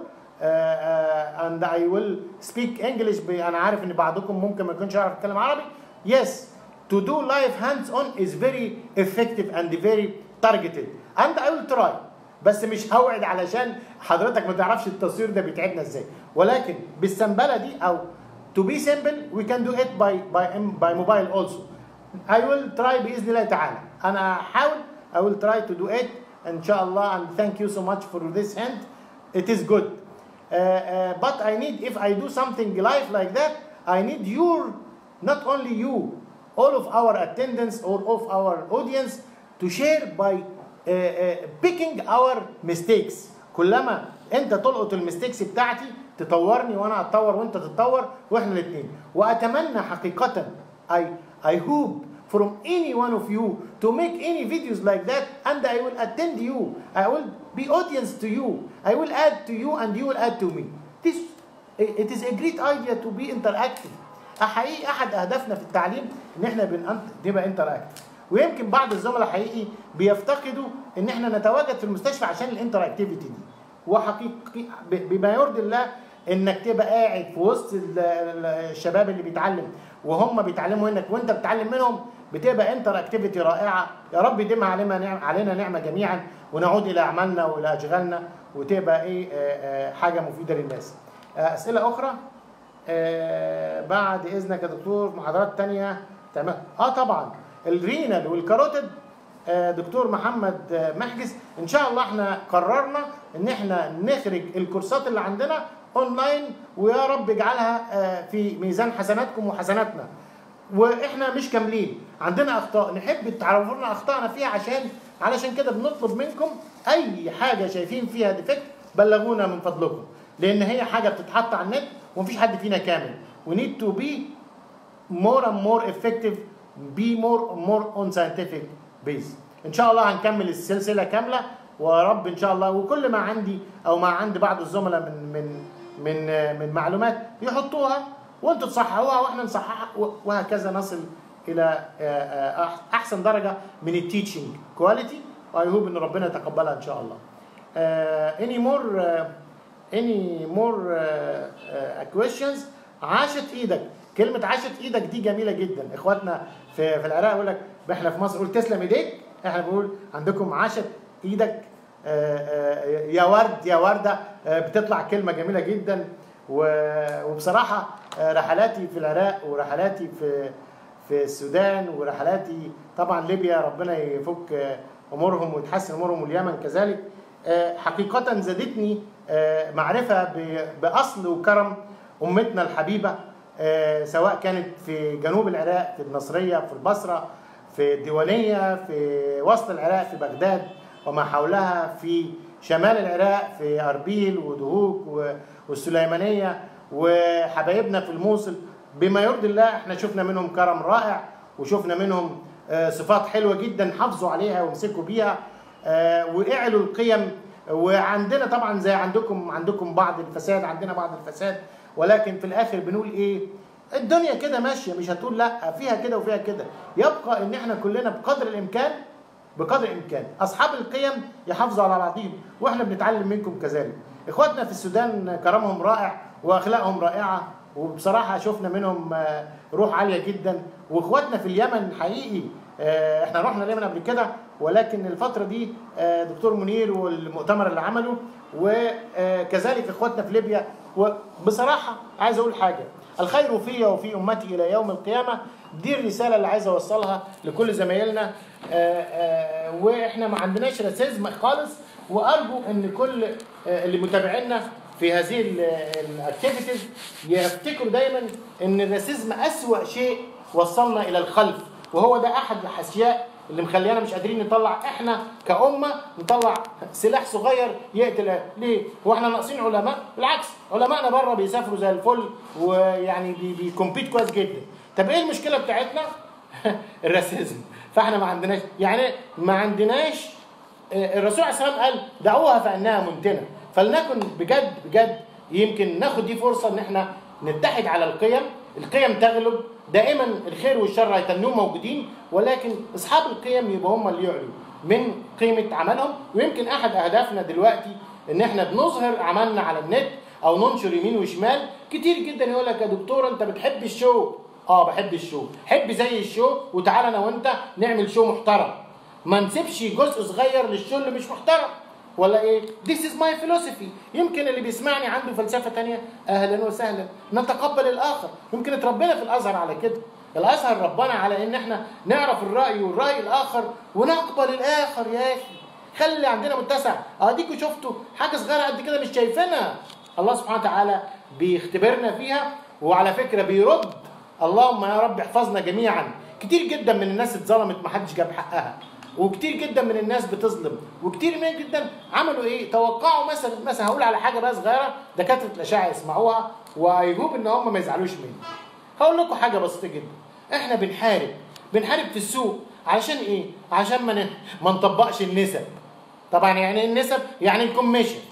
اند اي ويل سبيك انجلش انا عارف ان بعضكم ممكن ما يكونش يعرف يتكلم عربي يس to do live hands on is very effective and very targeted and I will try بس مش هوعد علشان حضرتك ما تعرفش التصوير ده بيتعبنا ازاي ولكن بالسنبله دي او to be simple we can do it by by by mobile also I will try باذن الله تعالى انا هحاول I will try to do it ان شاء الله and thank you so much for this hand it is good uh, uh, but I need if I do something live like that I need your not only you all of our attendants or of our audience to share by uh, uh, picking our mistakes كلما انت تلقط المستيكس بتاعتي تطورني وانا اتطور وانت تتطور واحنا الاثنين واتمنى حقيقه I I hope from any one of you to make any videos like that and I will attend you I will be audience to you I will add to you and you will add to me this it is a great idea to be interactive حقيقي احد اهدافنا في التعليم ان احنا بنأنت- نبقى انتراكتيف ويمكن بعض الزملاء حقيقي بيفتقدوا ان احنا نتواجد في المستشفى عشان الانتراكتيفيتي دي وحقيقي ب- بما يرضي الله انك تبقى قاعد في وسط ال- ال- الشباب اللي بيتعلم وهم بيتعلموا هناك وانت بتتعلم منهم بتبقى انتر اكتيفيتي رائعه يا رب يديمها علينا نعم علينا نعمه جميعا ونعود الى اعمالنا والى اشغالنا وتبقى ايه آه، آه، حاجه مفيده للناس آه، اسئله اخرى آه، بعد اذنك يا دكتور محاضرات تانية تمام اه طبعا الرينال والكاروتيد آه، دكتور محمد آه، محجز ان شاء الله احنا قررنا ان احنا نخرج الكورسات اللي عندنا اونلاين ويا رب اجعلها آه، في ميزان حسناتكم وحسناتنا واحنا مش كاملين عندنا اخطاء نحب تعرفوا لنا اخطائنا فيها عشان علشان كده بنطلب منكم اي حاجه شايفين فيها ديفكت بلغونا من فضلكم لان هي حاجه بتتحط على النت ومفيش حد فينا كامل we need to be more and more effective be more more on scientific base ان شاء الله هنكمل السلسله كامله ورب ان شاء الله وكل ما عندي او ما عند بعض الزملاء من من من من معلومات يحطوها وانتوا تصححوها واحنا نصححها و- وهكذا نصل الى آه، آه، أح- احسن درجه من التيتشنج كواليتي واي هوب ان ربنا يتقبلها ان شاء الله. اني مور اني مور questions عاشت ايدك كلمه عاشت ايدك دي جميله جدا اخواتنا في في العراق يقول لك احنا في مصر نقول تسلم ايديك احنا بنقول عندكم عاشت ايدك آه، آه، يا ورد يا ورده آه، بتطلع كلمه جميله جدا و- وبصراحه آه، رحلاتي في العراق ورحلاتي في في السودان ورحلاتي طبعا ليبيا ربنا يفك آه، امورهم ويتحسن امورهم واليمن كذلك آه، حقيقه زادتني آه، معرفه ب- باصل وكرم امتنا الحبيبه آه، سواء كانت في جنوب العراق في النصريه في البصره في الديوانيه في وسط العراق في بغداد وما حولها في شمال العراق في اربيل ودهوك و- والسليمانيه وحبايبنا في الموصل بما يرضي الله احنا شفنا منهم كرم رائع وشفنا منهم آه، صفات حلوه جدا حافظوا عليها وامسكوا بيها آه، واعلوا القيم وعندنا طبعا زي عندكم عندكم بعض الفساد عندنا بعض الفساد ولكن في الاخر بنقول ايه الدنيا كده ماشيه مش هتقول لا فيها كده وفيها كده يبقى ان احنا كلنا بقدر الامكان بقدر الامكان اصحاب القيم يحافظوا على بعضهم واحنا بنتعلم منكم كذلك اخواتنا في السودان كرمهم رائع واخلاقهم رائعه وبصراحه شفنا منهم آه، روح عاليه جدا واخواتنا في اليمن حقيقي آه، احنا رحنا اليمن قبل كده ولكن الفتره دي آه، دكتور منير والمؤتمر اللي عمله وكذلك اخواتنا في ليبيا وبصراحه عايز اقول حاجه الخير في وفي امتي الى يوم القيامه دي الرساله اللي عايز اوصلها لكل زمايلنا آه، آه، واحنا ما عندناش راسيزم خالص وارجو ان كل آه، اللي متابعينا في هذه الاكتيفيتيز يفتكروا دايما ان الراسيزم اسوا شيء وصلنا الى الخلف وهو ده احد الاشياء اللي مخلينا مش قادرين نطلع احنا كأمة نطلع سلاح صغير يقتل ليه؟ هو احنا ناقصين علماء؟ بالعكس علمائنا بره بيسافروا زي الفل ويعني بي- بيكمبيت كويس جدا. طب ايه المشكلة بتاعتنا؟ الراسيزم فاحنا ما عندناش يعني ما عندناش آه، الرسول عليه السلام قال دعوها فانها منتنه فلنكن بجد بجد يمكن ناخد دي فرصه ان احنا نتحد على القيم القيم تغلب دائما الخير والشر هيتنوا موجودين ولكن اصحاب القيم يبقى هم اللي يعلوا من قيمه عملهم ويمكن احد اهدافنا دلوقتي ان احنا بنظهر عملنا على النت او ننشر يمين وشمال كتير جدا يقول لك يا دكتور انت بتحب الشو اه بحب الشو حب زي الشو وتعالى انا وانت نعمل شو محترم ما نسيبش جزء صغير للشو اللي مش محترم ولا ايه this is my philosophy يمكن اللي بيسمعني عنده فلسفه تانية اهلا وسهلا نتقبل الاخر يمكن اتربينا في الازهر على كده الازهر ربنا على ان احنا نعرف الراي والراي الاخر ونقبل الاخر يا اخي خلي عندنا متسع اديكوا شفتوا حاجه صغيره قد كده مش شايفينها الله سبحانه وتعالى بيختبرنا فيها وعلى فكره بيرد اللهم يا رب احفظنا جميعا كتير جدا من الناس اتظلمت محدش جاب حقها وكتير جدا من الناس بتظلم وكتير من جدا عملوا ايه توقعوا مثلا مثلا هقول على حاجه بقى صغيره دكاتره الاشعه يسمعوها ويجوب ان هم ما يزعلوش مني هقول لكم حاجه بسيطه جدا احنا بنحارب بنحارب في السوق علشان ايه عشان ما ن- ما نطبقش النسب طبعا يعني إيه النسب يعني الكوميشن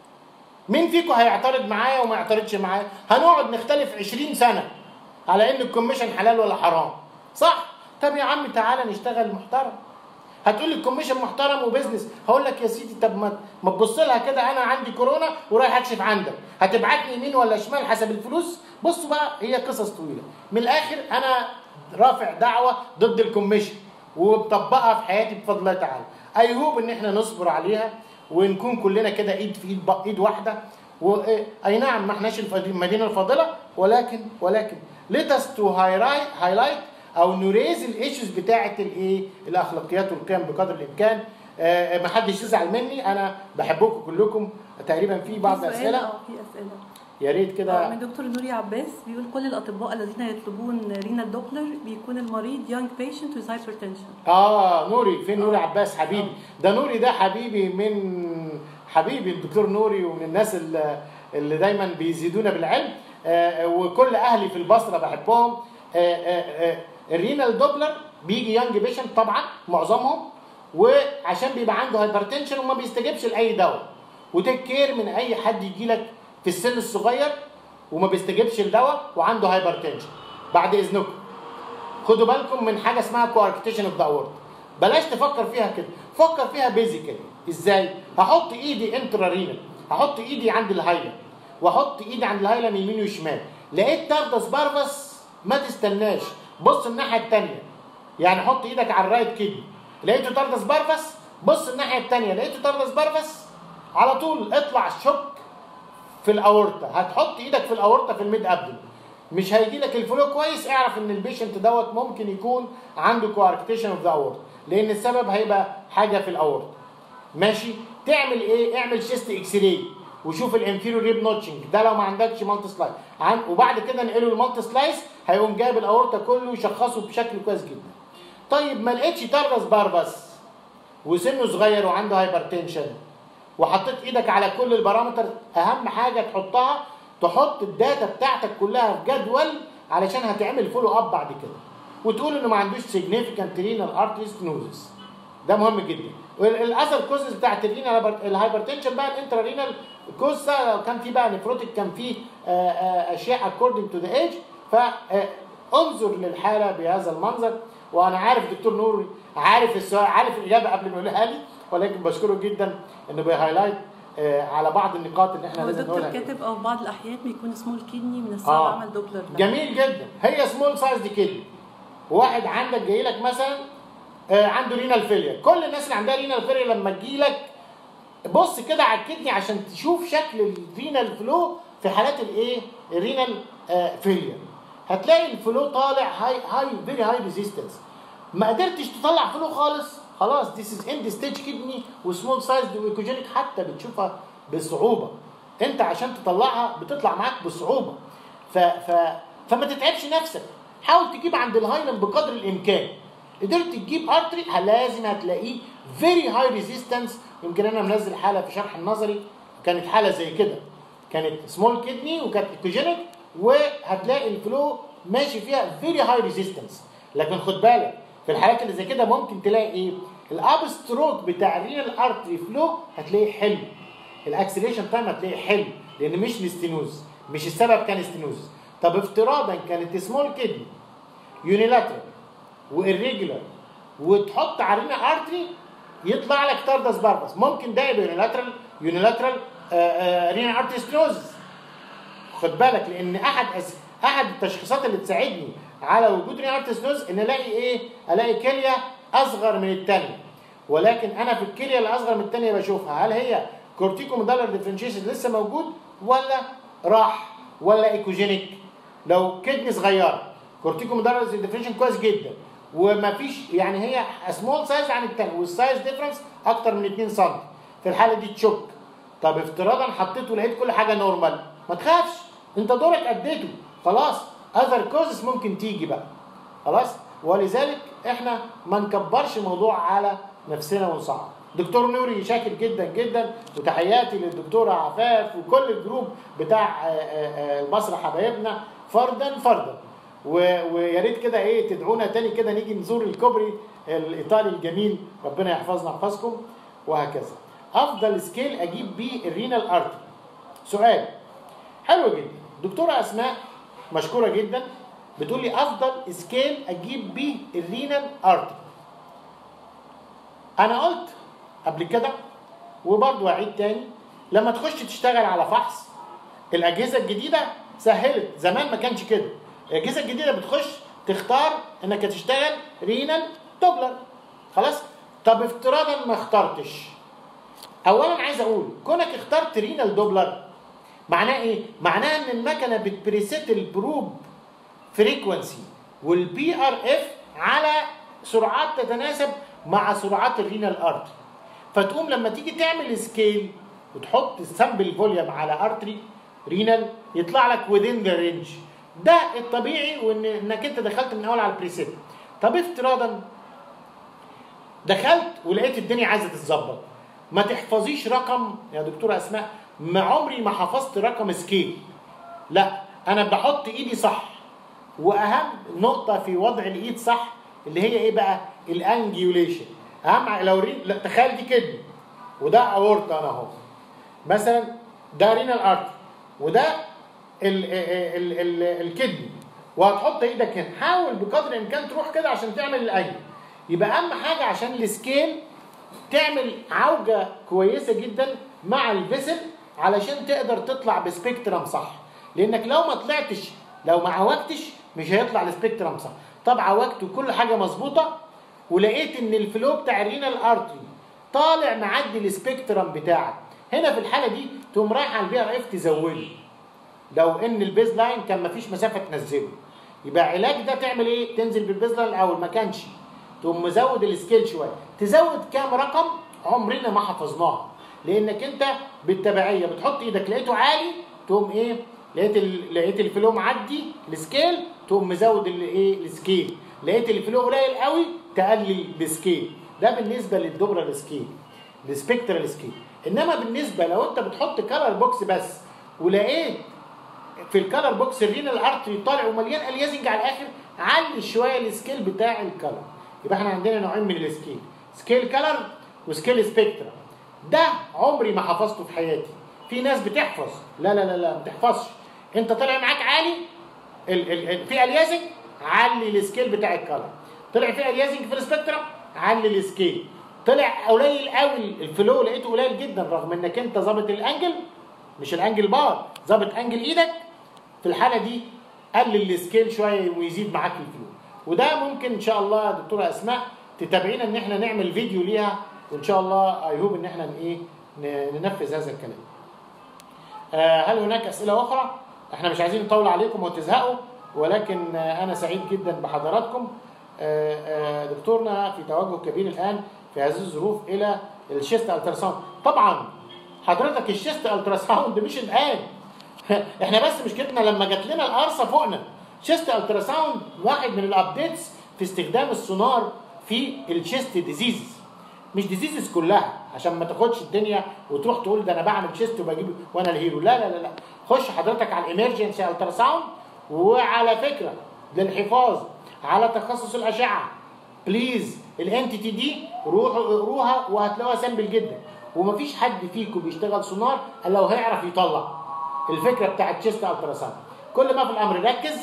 مين فيكم هيعترض معايا وما يعترضش معايا هنقعد نختلف 20 سنه على ان الكوميشن حلال ولا حرام صح طب يا عم تعالى نشتغل محترم هتقول لي الكوميشن محترم وبزنس هقول لك يا سيدي طب ما ما تبص لها كده انا عندي كورونا ورايح اكشف عندك هتبعتني يمين ولا شمال حسب الفلوس بصوا بقى هي قصص طويله من الاخر انا رافع دعوه ضد الكوميشن وبطبقها في حياتي بفضل الله تعالى اي هوب ان احنا نصبر عليها ونكون كلنا كده ايد في ايد بق- ايد واحده و اي نعم ما احناش الفض- المدينه الفاضله ولكن ولكن let us to highlight highlight او نريز الايشوز بتاعه الايه الاخلاقيات والقيم بقدر الامكان آه ما حدش يزعل مني انا بحبكم كلكم تقريبا في بعض في سؤال؟ اسئله اه في اسئله يا ريت آه، كده من دكتور نوري عباس بيقول كل الاطباء الذين يطلبون رينال دوبلر بيكون المريض young patient with hypertension اه نوري فين نوري عباس حبيبي ده نوري ده حبيبي من حبيبي الدكتور نوري ومن الناس اللي, اللي دايما بيزيدونا بالعلم آه وكل اهلي في البصره بحبهم آه آه آه الرينال دوبلر بيجي يانج بيشنت طبعا معظمهم وعشان بيبقى عنده هايبرتنشن وما بيستجيبش لاي دواء وتيك كير من اي حد يجي لك في السن الصغير وما بيستجيبش لدواء وعنده هايبرتنشن بعد اذنكم خدوا بالكم من حاجه اسمها كواركتيشن اوف ذا اورتا بلاش تفكر فيها كده فكر فيها بيزيكالي ازاي هحط ايدي انترارينال هحط ايدي عند الهايلم واحط ايدي عند الهايلم يمين وشمال لقيت تاردس بارفس ما تستناش بص الناحيه الثانيه يعني حط ايدك على الرايت كدني لقيته تاردس بارفس بص الناحيه الثانيه لقيته تاردس بارفس على طول اطلع شك في الاورطه هتحط ايدك في الاورطه في الميد ابدن مش هيجي لك الفلو كويس اعرف ان البيشنت دوت ممكن يكون عنده كواركتيشن اوف ذا اورتا لان السبب هيبقى حاجه في الاورتا ماشي تعمل ايه اعمل شيست اكس راي وشوف الانفيريور ريب نوتشنج ده لو ما عندكش مالتي سلايس عن وبعد كده نقله المالتي سلايس هيقوم جايب الاورتا كله ويشخصه بشكل كويس جدا طيب ما لقيتش تارجس باربس وسنه صغير وعنده هايبرتنشن وحطيت ايدك على كل البارامتر اهم حاجه تحطها تحط الداتا بتاعتك كلها في جدول علشان هتعمل فولو اب بعد كده وتقول انه ما عندوش سيجنيفيكانت رينال ارتري ستنوزس ده مهم جدا والاثر كوزز بتاعت الرينال الهايبرتنشن بقى الانترا رينال كوز لو كان في بقى نفروتك كان في آه، آه، اشياء اكوردنج تو ذا ايج فانظر للحاله بهذا المنظر وانا عارف دكتور نور عارف السؤال عارف الاجابه قبل ما يقولها لي ولكن بشكره جدا انه بيهايلايت آه، على بعض النقاط اللي احنا هو لازم الدكتور نقولها كاتب او بعض الاحيان بيكون سمول كيدني من الصعب آه. عمل دوبلر ده جميل جدا هي سمول سايز دي كده واحد عندك جاي لك مثلا آه، عنده رينال فيلير كل الناس اللي عندها رينال فيلير لما تجي لك بص كده على الكدني عشان تشوف شكل الرينال فلو في حالات الايه الرينال فيلير هتلاقي الفلو طالع هاي هاي فيري هاي ريزيستنس ما قدرتش تطلع فلو خالص خلاص ذيس از اند ستيج كدني وسمول سايز وايكوجينيك حتى بتشوفها بصعوبه انت عشان تطلعها بتطلع معاك بصعوبه ف ف فما تتعبش نفسك حاول تجيب عند الهايلم بقدر الامكان قدرت تجيب ارتري لازم هتلاقيه فيري هاي ريزيستنس يمكن انا منزل حاله في شرح النظري كانت حاله زي كده كانت سمول كدني وكانت ايكوجينيك وهتلاقي الفلو ماشي فيها فيري هاي ريزيستنس لكن خد بالك في الحالات اللي زي كده ممكن تلاقي ايه الاب ستروك بتاع الرينال ارتري فلو هتلاقيه حلو الاكسلريشن تايم هتلاقيه حلو لان مش الاستينوز مش السبب كان استينوز طب افتراضا كانت سمول كدني يونيلاترال والريجولار وتحط على الرينال ارتري يطلع لك تاردس باربس ممكن ده يبقى يونيلاترال يونيلاترال رينال ارتري ستينوزس خد بالك لان احد أس... احد التشخيصات اللي تساعدني على وجود رينال ارتري ستينوز ان الاقي ايه الاقي كليه اصغر من الثانيه ولكن انا في الكليه اللي اصغر من الثانيه بشوفها هل هي كورتيكو مدلر ديفرنشيشن لسه موجود ولا راح ولا ايكوجينيك لو كدني صغيره كورتيكو مدلر ديفرنشيشن كويس جدا ومفيش يعني هي سمول سايز عن الثانيه والسايز ديفرنس اكتر من 2 سم في الحاله دي تشك طب افتراضا حطيته ولقيت كل حاجه نورمال ما تخافش انت دورك اديته خلاص اذر كوزس ممكن تيجي بقى خلاص ولذلك احنا ما نكبرش الموضوع على نفسنا ونصعب دكتور نوري شاكر جدا جدا وتحياتي للدكتوره عفاف وكل الجروب بتاع آه، آه، آه، المسرح حبايبنا فردا فردا و- ويا ريت كده ايه تدعونا تاني كده نيجي نزور الكوبري الايطالي الجميل ربنا يحفظنا يحفظكم وهكذا افضل سكيل اجيب بيه الرينال ارتري سؤال حلو جدا دكتوره اسماء مشكوره جدا بتقول لي افضل سكيل اجيب بيه الرينال ارتري انا قلت قبل كده وبرضه اعيد تاني لما تخش تشتغل على فحص الاجهزه الجديده سهلت زمان ما كانش كده الاجهزه الجديده بتخش تختار انك تشتغل رينال دوبلر خلاص طب افتراضا ما اخترتش اولا عايز اقول كونك اخترت رينال دوبلر معناه ايه معناه ان المكنه بتبريسيت البروب فريكونسي والبي ار اف على سرعات تتناسب مع سرعات الرينال ارتري فتقوم لما تيجي تعمل سكيل وتحط السامبل فوليوم على ارتري رينال يطلع لك within the range ده الطبيعي وان انك انت دخلت من الاول على البريسيت طب افتراضا دخلت ولقيت الدنيا عايزه تتظبط ما تحفظيش رقم يا دكتوره اسماء ما عمري ما حفظت رقم سكيل لا انا بحط ايدي صح واهم نقطه في وضع الايد صح اللي هي ايه بقى الانجيوليشن اهم حاجة لو رين... لا تخيل دي كدني وده اورتا انا اهو مثلا ده رينال ارتري وده ال... ال... ال... ال... الكدني وهتحط ايدك هنا حاول بقدر الامكان تروح كده عشان تعمل الاي يبقى اهم حاجه عشان السكيل تعمل عوجه كويسه جدا مع الفيسل علشان تقدر تطلع بسبيكترم صح لانك لو ما طلعتش لو ما عوجتش مش هيطلع السبيكترم صح طب عوجت وكل حاجه مظبوطه ولقيت ان الفلو بتاع الرينال ارتري طالع معدي السبيكترم بتاعك هنا في الحاله دي تقوم رايح على البي ار اف تزوده لو ان البيز لاين كان مفيش مسافه تنزله يبقى علاج ده تعمل ايه تنزل بالبيز لاين الاول ما كانش تقوم مزود السكيل شويه تزود كام رقم عمرنا ما حفظناها لانك انت بالتبعيه بتحط ايدك لقيته عالي تقوم ايه لقيت ال... لقيت الفلو معدي السكيل تقوم مزود الايه السكيل لقيت الفلو قليل قوي تقلل السكيل ده بالنسبه للدبره سكيل السبكترال سكيل انما بالنسبه لو انت بتحط كلر بوكس بس ولقيت في الكلر بوكس الرينال ارتري طالع ومليان اليازنج على الاخر علي شويه السكيل بتاع الكلر يبقى احنا عندنا نوعين من السكيل سكيل كلر وسكيل سبيكترا ده عمري ما حفظته في حياتي في ناس بتحفظ لا لا لا لا ما بتحفظش انت طلع معاك عالي ال ال ال في اليازنج علي السكيل بتاع الكلر طلع في اليازنج في السبيكترا علي السكيل طلع قليل قوي الفلو لقيته قليل جدا رغم انك انت ظابط الانجل مش الانجل بار ظابط انجل ايدك في الحاله دي قلل السكيل شويه ويزيد معاك الفلو وده ممكن ان شاء الله يا دكتوره اسماء تتابعينا ان احنا نعمل فيديو ليها وان شاء الله اي هوب ان احنا ايه ننفذ هذا الكلام. آه هل هناك اسئله اخرى؟ احنا مش عايزين نطول عليكم وتزهقوا ولكن آه انا سعيد جدا بحضراتكم. آه آه دكتورنا في توجه كبير الان في هذه الظروف الى الشيست التراساوند. طبعا حضرتك الشيست التراساوند مش الان احنا بس مشكلتنا لما جات لنا القرصه فوقنا شيست التراساوند واحد من الابديتس في استخدام السونار في الشيست ديزيز مش ديزيزز كلها عشان ما تاخدش الدنيا وتروح تقول ده انا بعمل شيست وبجيب وانا الهيرو لا لا لا لا خش حضرتك على الامرجنسي التراساوند وعلى فكره للحفاظ على تخصص الاشعه بليز الانتيتي دي روحوا اقروها وهتلاقوها سامبل جدا ومفيش حد فيكم بيشتغل سونار الا لو هيعرف يطلع الفكره بتاعت تشيست التراساوند كل ما في الامر ركز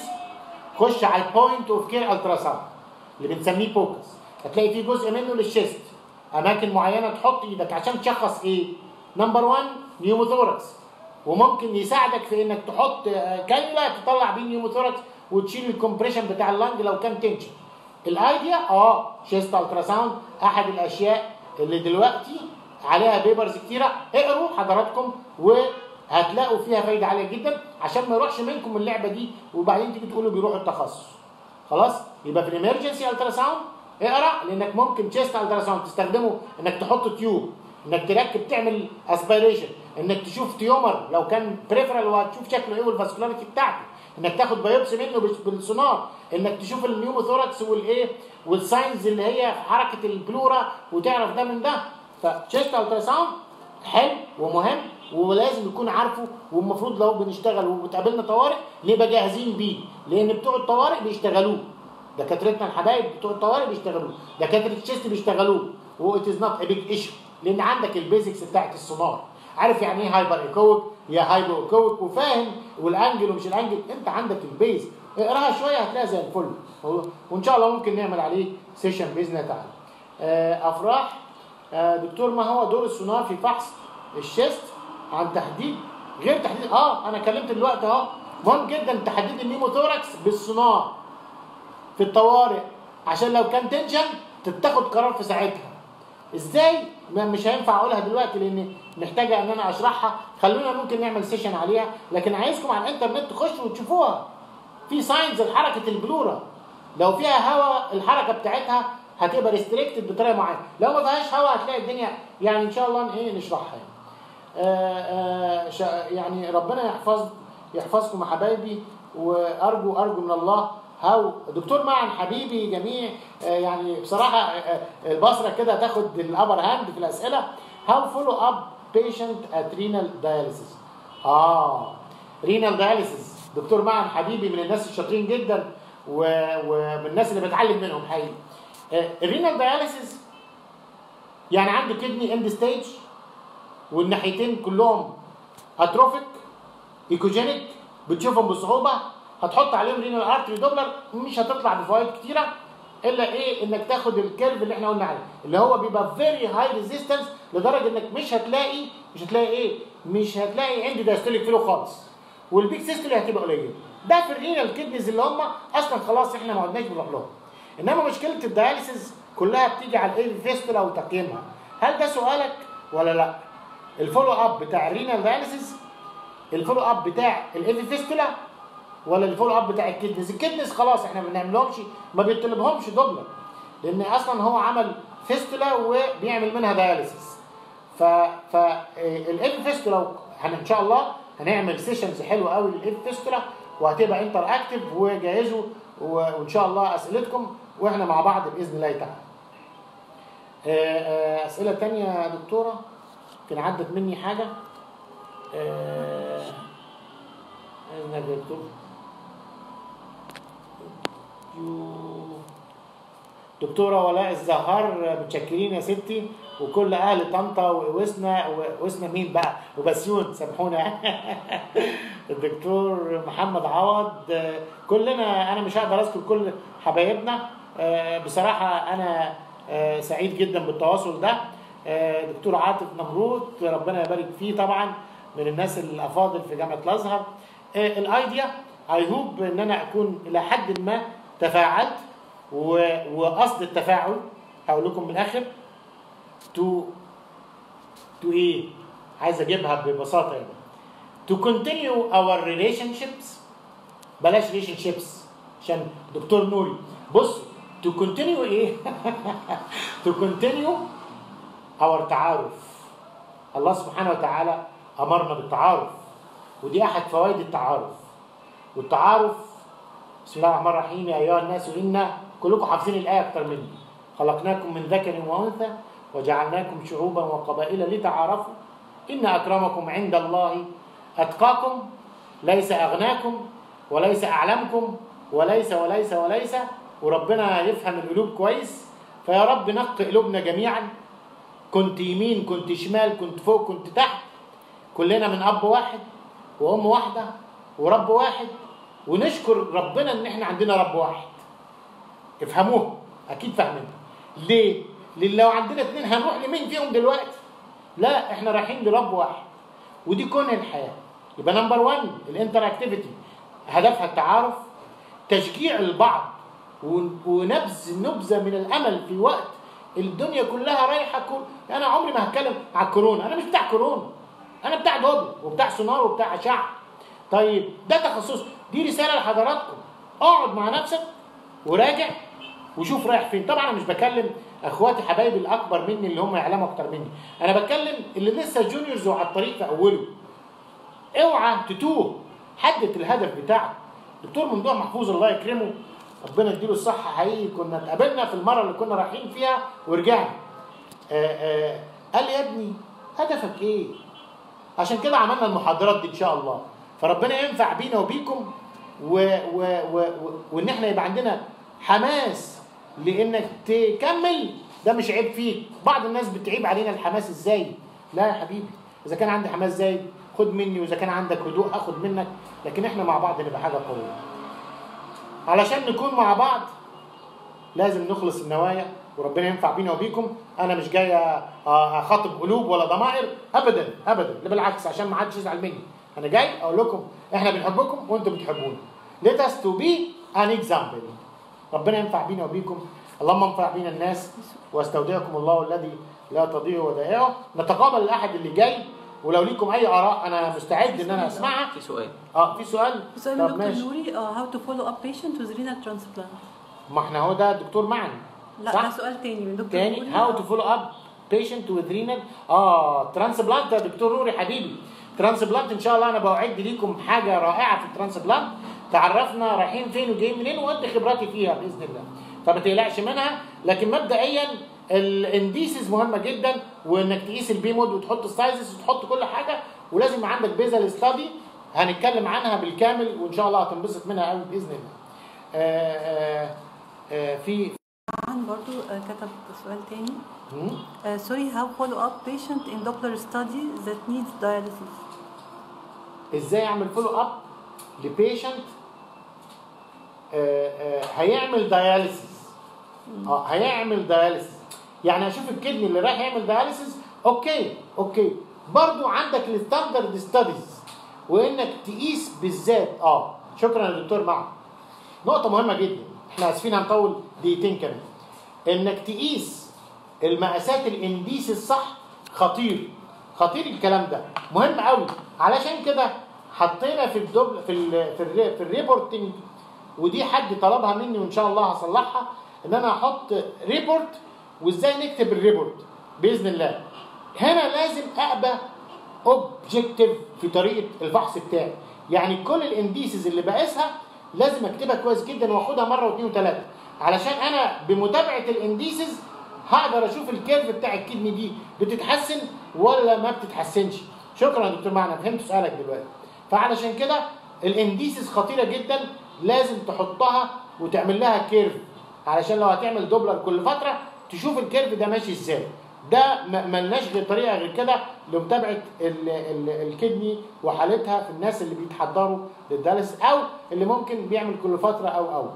خش على البوينت اوف كير التراساوند اللي بنسميه فوكس هتلاقي فيه جزء منه للشيست اماكن معينه تحط ايدك عشان تشخص ايه نمبر 1 نيوموثوركس وممكن يساعدك في انك تحط كانيولا تطلع بيه نيوموثوركس وتشيل الكومبريشن بتاع اللنج لو كان تنشن الايديا اه شيست التراساوند احد الاشياء اللي دلوقتي عليها بيبرز كتيره اقروا حضراتكم وهتلاقوا فيها فايده عاليه جدا عشان ما يروحش منكم اللعبه دي وبعدين تيجي تقولوا بيروحوا التخصص خلاص يبقى في الامرجنسي التراساوند اقرا لانك ممكن تشيست التراساوند تستخدمه انك تحط تيوب انك تركب تعمل اسبيريشن انك تشوف تيومر لو كان بريفرال وهتشوف شكله ايه والفاسكولاريتي بتاعته انك تاخد بايوبسي منه بالسونار انك تشوف النيوموثوركس والايه والساينز اللي هي في حركه البلورا وتعرف ده من ده فتشيست التراساوند حلو ومهم ولازم يكون عارفه والمفروض لو بنشتغل وبتقابلنا طوارئ نبقى جاهزين بيه لان بتوع الطوارئ بيشتغلوه دكاترتنا الحبايب بتوع الطوارئ بيشتغلوه دكاتره الشيست بيشتغلوه وات از نوت ا بيج ايشو لان عندك البيزكس بتاعت السونار عارف يعني ايه هايبر ايكويك يا هايبر ايكويك وفاهم والانجل ومش الانجل انت عندك البيز اقراها شويه هتلاقيها زي الفل وان شاء الله ممكن نعمل عليه سيشن باذن الله تعالى افراح دكتور ما هو دور السونار في فحص الشيست عن تحديد غير تحديد اه انا كلمت دلوقتي اهو مهم جدا تحديد النيموثوركس بالسونار في الطوارئ عشان لو كان تنشن تتاخد قرار في ساعتها ازاي مش هينفع اقولها دلوقتي لان محتاجه ان انا اشرحها خلونا ممكن نعمل سيشن عليها لكن عايزكم على الانترنت تخشوا وتشوفوها في ساينز لحركه البلوره لو فيها هواء الحركه بتاعتها هتبقى ريستريكتد بطريقه معينه لو ما فيهاش هواء هتلاقي الدنيا يعني ان شاء الله ايه نشرحها يعني. آآ آآ يعني ربنا يحفظ يحفظكم يا حبايبي وارجو ارجو من الله هاو دكتور معن حبيبي جميع يعني بصراحه البصره كده تاخد الابر هاند في الاسئله هاو فولو اب بيشنت ات رينال داياليسيس اه رينال داياليسيس دكتور معن حبيبي من الناس الشاطرين جدا ومن الناس اللي بتعلم منهم حقيقي الرينال داياليسيس يعني عنده كدني اند ستيج والناحيتين كلهم اتروفيك ايكوجينيك بتشوفهم بصعوبه هتحط عليهم رينال ارتري دوبلر مش هتطلع بفوائد كتيره الا ايه انك تاخد الكيرف اللي احنا قلنا عليه اللي هو بيبقى فيري هاي ريزيستنس لدرجه انك مش هتلاقي مش هتلاقي ايه مش هتلاقي عندي دايستوليك فيلو خالص والبيك سيستولي هتبقى قليله ده في الرينال كيدنيز اللي هم اصلا خلاص احنا ما عدناش بنروح لهم انما مشكله الدياليسيس كلها بتيجي على الايه فيستولا وتقييمها هل ده سؤالك ولا لا الفولو اب بتاع الرينال دياليسيس الفولو اب بتاع الايفي فيستولا ولا الفولو اب بتاع الكدنس الكدنس خلاص احنا ما بنعملهمش ما بيطلبهمش دوبلر لان اصلا هو عمل فيستولا وبيعمل منها دياليسيس ف ف الايفي فيستولا هن- ان شاء الله هنعمل سيشنز حلوه قوي للايفي فيستولا وهتبقى انتر اكتف وجهزوا و- وان شاء الله اسئلتكم واحنا مع بعض باذن الله تعالى آه، آه، اسئله تانية يا دكتوره كان عدت مني حاجه آه، اذنك يا دكتور يو- دكتوره ولاء الزهار متشكرين يا ستي وكل اهل طنطا ووسنا ووسنا مين بقى وبسيون سامحونا الدكتور محمد عوض آه، كلنا انا مش هقدر اذكر كل حبايبنا آه، بصراحه انا آه، سعيد جدا بالتواصل ده آه، دكتور عاطف نمرود ربنا يبارك فيه طبعا من الناس الافاضل في جامعه الازهر آه، الايديا اي هوب ان انا اكون الى حد ما تفاعلت و- وقصد التفاعل هقول لكم من الاخر تو تو ايه عايز اجيبها ببساطه يعني to continue our relationships بلاش relationships عشان دكتور نوري بص to continue ايه to continue our تعارف الله سبحانه وتعالى امرنا بالتعارف ودي احد فوائد التعارف والتعارف بسم الله الرحمن الرحيم يا ايها الناس انا كلكم حافظين الايه اكتر مني خلقناكم من ذكر وانثى وجعلناكم شعوبا وقبائل لتعارفوا ان اكرمكم عند الله اتقاكم ليس اغناكم وليس اعلمكم وليس وليس وليس وربنا يفهم القلوب كويس فيا رب نقي قلوبنا جميعا كنت يمين كنت شمال كنت فوق كنت تحت كلنا من اب واحد وام واحده ورب واحد ونشكر ربنا ان احنا عندنا رب واحد افهموه اكيد فاهمين ليه لان لو عندنا اتنين هنروح لمين فيهم دلوقتي لا احنا رايحين لرب واحد ودي كون الحياه يبقى نمبر 1 الانتر اكتيفيتي هدفها التعارف تشجيع البعض ون- ونبذ نبذه من الامل في وقت الدنيا كلها رايحه كل انا عمري ما هتكلم على الكورونا انا مش بتاع كورونا انا بتاع دوبل وبتاع سونار وبتاع اشعه طيب ده تخصص دي رساله لحضراتكم اقعد مع نفسك وراجع وشوف رايح فين طبعا انا مش بكلم اخواتي حبايبي الاكبر مني اللي هم يعلموا اكتر مني انا بتكلم اللي لسه جونيورز وعلى الطريق في اوله اوعى تتوه حدد الهدف بتاعك دكتور ممدوح محفوظ الله يكرمه ربنا يديله الصحه حقيقي كنا اتقابلنا في المره اللي كنا رايحين فيها ورجعنا آآ آآ قال لي يا ابني هدفك ايه عشان كده عملنا المحاضرات دي ان شاء الله فربنا ينفع بينا وبيكم و و و و وان احنا يبقى عندنا حماس لانك تكمل ده مش عيب فيك بعض الناس بتعيب علينا الحماس ازاي لا يا حبيبي اذا كان عندي حماس زايد خد مني واذا كان عندك هدوء هاخد منك لكن احنا مع بعض نبقى حاجه قويه علشان نكون مع بعض لازم نخلص النوايا وربنا ينفع بينا وبيكم انا مش جاي اخاطب قلوب ولا ضمائر ابدا ابدا لا بالعكس عشان ما حدش يزعل مني انا جاي اقول لكم احنا بنحبكم وانتم بتحبونا let us to be an example ربنا ينفع بينا وبيكم اللهم انفع بينا الناس واستودعكم الله الذي لا تضيع ودائعه نتقابل الاحد اللي جاي ولو ليكم اي اراء انا مستعد ان انا اسمعها في سؤال اه في سؤال سؤال طب دكتور ماشي نوري uh, how to follow up patient with renal transplant ما احنا هو ده دكتور معنا لا صح؟ ده سؤال تاني من دكتور تاني نوري. هاو تو فولو اب بيشنت وذ رينال اه ترانسبلانت يا دكتور نوري حبيبي ترانسبلانت ان شاء الله انا بوعد ليكم حاجه رائعه في الترانسبلانت تعرفنا رايحين فين وجايين منين وادي خبراتي فيها باذن الله فما تقلقش منها لكن مبدئيا الانديسز مهمه جدا وانك تقيس البي مود وتحط السايزز وتحط كل حاجه ولازم يبقى عندك بيزل ستادي هنتكلم عنها بالكامل وان شاء الله هتنبسط منها قوي باذن الله. آه آه آه في عن برضو آه، كتب سؤال تاني مم. Uh, sorry, how follow up patient in Doppler study that needs dialysis? ازاي اعمل فولو اب لبيشنت هيعمل داياليسيس اه هيعمل داياليسيس يعني اشوف الكدني اللي رايح يعمل داياليسيس اوكي اوكي برضو عندك الستاندرد ستاديز وانك تقيس بالذات اه شكرا يا دكتور معه نقطة مهمة جدا احنا اسفين هنطول دقيقتين كمان انك تقيس المقاسات الانديس الصح خطير خطير الكلام ده مهم قوي علشان كده حطينا في الدبل في ال في ال في الريبورتنج ودي حد طلبها مني وان شاء الله هصلحها ان انا احط ريبورت وازاي نكتب الريبورت باذن الله هنا لازم ابقى اوبجكتيف في طريقه الفحص بتاعي يعني كل الانديسز اللي بقيسها لازم اكتبها كويس جدا واخدها مره واثنين وثلاثه علشان انا بمتابعه الانديسز هقدر اشوف الكيرف بتاع الكدني دي بتتحسن ولا ما بتتحسنش شكرا يا دكتور معنا فهمت سؤالك دلوقتي فعلشان كده الانديسز خطيره جدا لازم تحطها وتعمل لها كيرف علشان لو هتعمل دوبلر كل فتره تشوف الكيرف ده ماشي ازاي ده م- ملناش غير طريقه غير كده لمتابعه ال- ال- الكدني وحالتها في الناس اللي بيتحضروا للدالس او اللي ممكن بيعمل كل فتره او او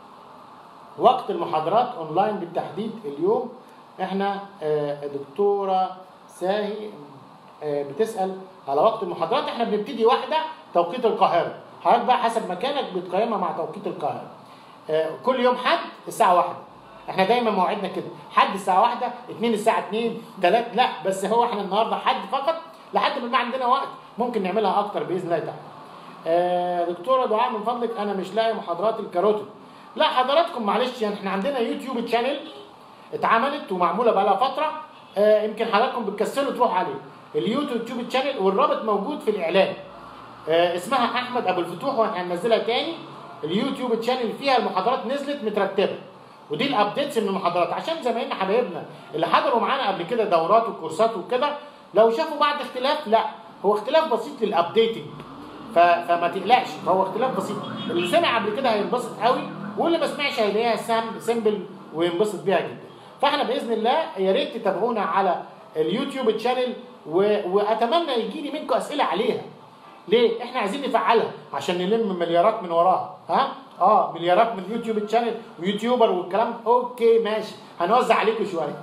وقت المحاضرات اونلاين بالتحديد اليوم احنا آه، دكتوره ساهي آه، بتسال على وقت المحاضرات احنا بنبتدي واحده توقيت القاهره حضرتك بقى حسب مكانك بتقيمها مع توقيت القاهره آه، كل يوم حد الساعه واحدة احنا دايما مواعيدنا كده حد الساعه واحدة اتنين الساعه اتنين تلات لا بس هو احنا النهارده حد فقط لحد ما يبقى عندنا وقت ممكن نعملها اكتر باذن الله تعالى آه، دكتوره دعاء من فضلك انا مش لاقي محاضرات الكاروتيد لا حضراتكم معلش يعني احنا عندنا يوتيوب تشانل اتعملت ومعموله بقى لها فتره آه، يمكن حضراتكم بتكسلوا تروحوا عليه اليوتيوب تشانل والرابط موجود في الاعلان آه، اسمها احمد ابو الفتوح واحنا هننزلها تاني اليوتيوب تشانل فيها المحاضرات نزلت مترتبه ودي الابديتس من المحاضرات عشان زمايلنا حبايبنا اللي حضروا معانا قبل كده دورات وكورسات وكده لو شافوا بعد اختلاف لا هو اختلاف بسيط للابديتنج ف... فما تقلقش فهو اختلاف بسيط اللي سمع قبل كده هينبسط قوي واللي ما سمعش هيلاقيها سام سيمبل وينبسط بيها جدا فاحنا باذن الله يا ريت تتابعونا على اليوتيوب تشانل و... واتمنى يجي لي منكم اسئله عليها ليه؟ احنا عايزين نفعلها عشان نلم مليارات من وراها ها؟ اه مليارات من اليوتيوب تشانل ويوتيوبر والكلام اوكي ماشي هنوزع عليكم شويه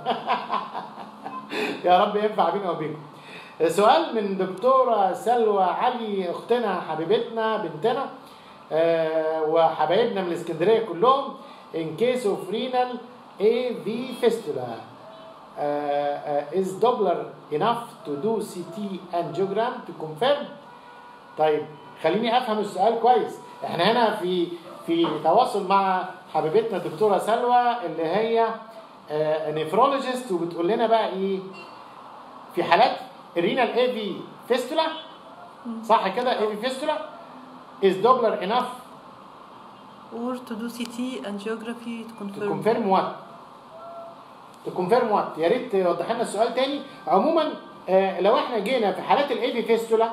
يا رب ينفع بينا وبينكم سؤال من دكتورة سلوى علي اختنا حبيبتنا بنتنا آه وحبايبنا من الاسكندريه كلهم in case of renal AV fistula uh, uh, is Doppler enough to do CT angiogram to confirm طيب خليني افهم السؤال كويس احنا هنا في في تواصل مع حبيبتنا الدكتوره سلوى اللي هي نيفرولوجيست وبتقول لنا بقى ايه في حالات الرينال اي في فيستولا صح كده اي في فيستولا is Doppler enough Or to do CT angiography to to confirm. confirm what to confirm what يا ريت توضح لنا السؤال تاني عموما آه، لو احنا جينا في حالات الاي في فيستولا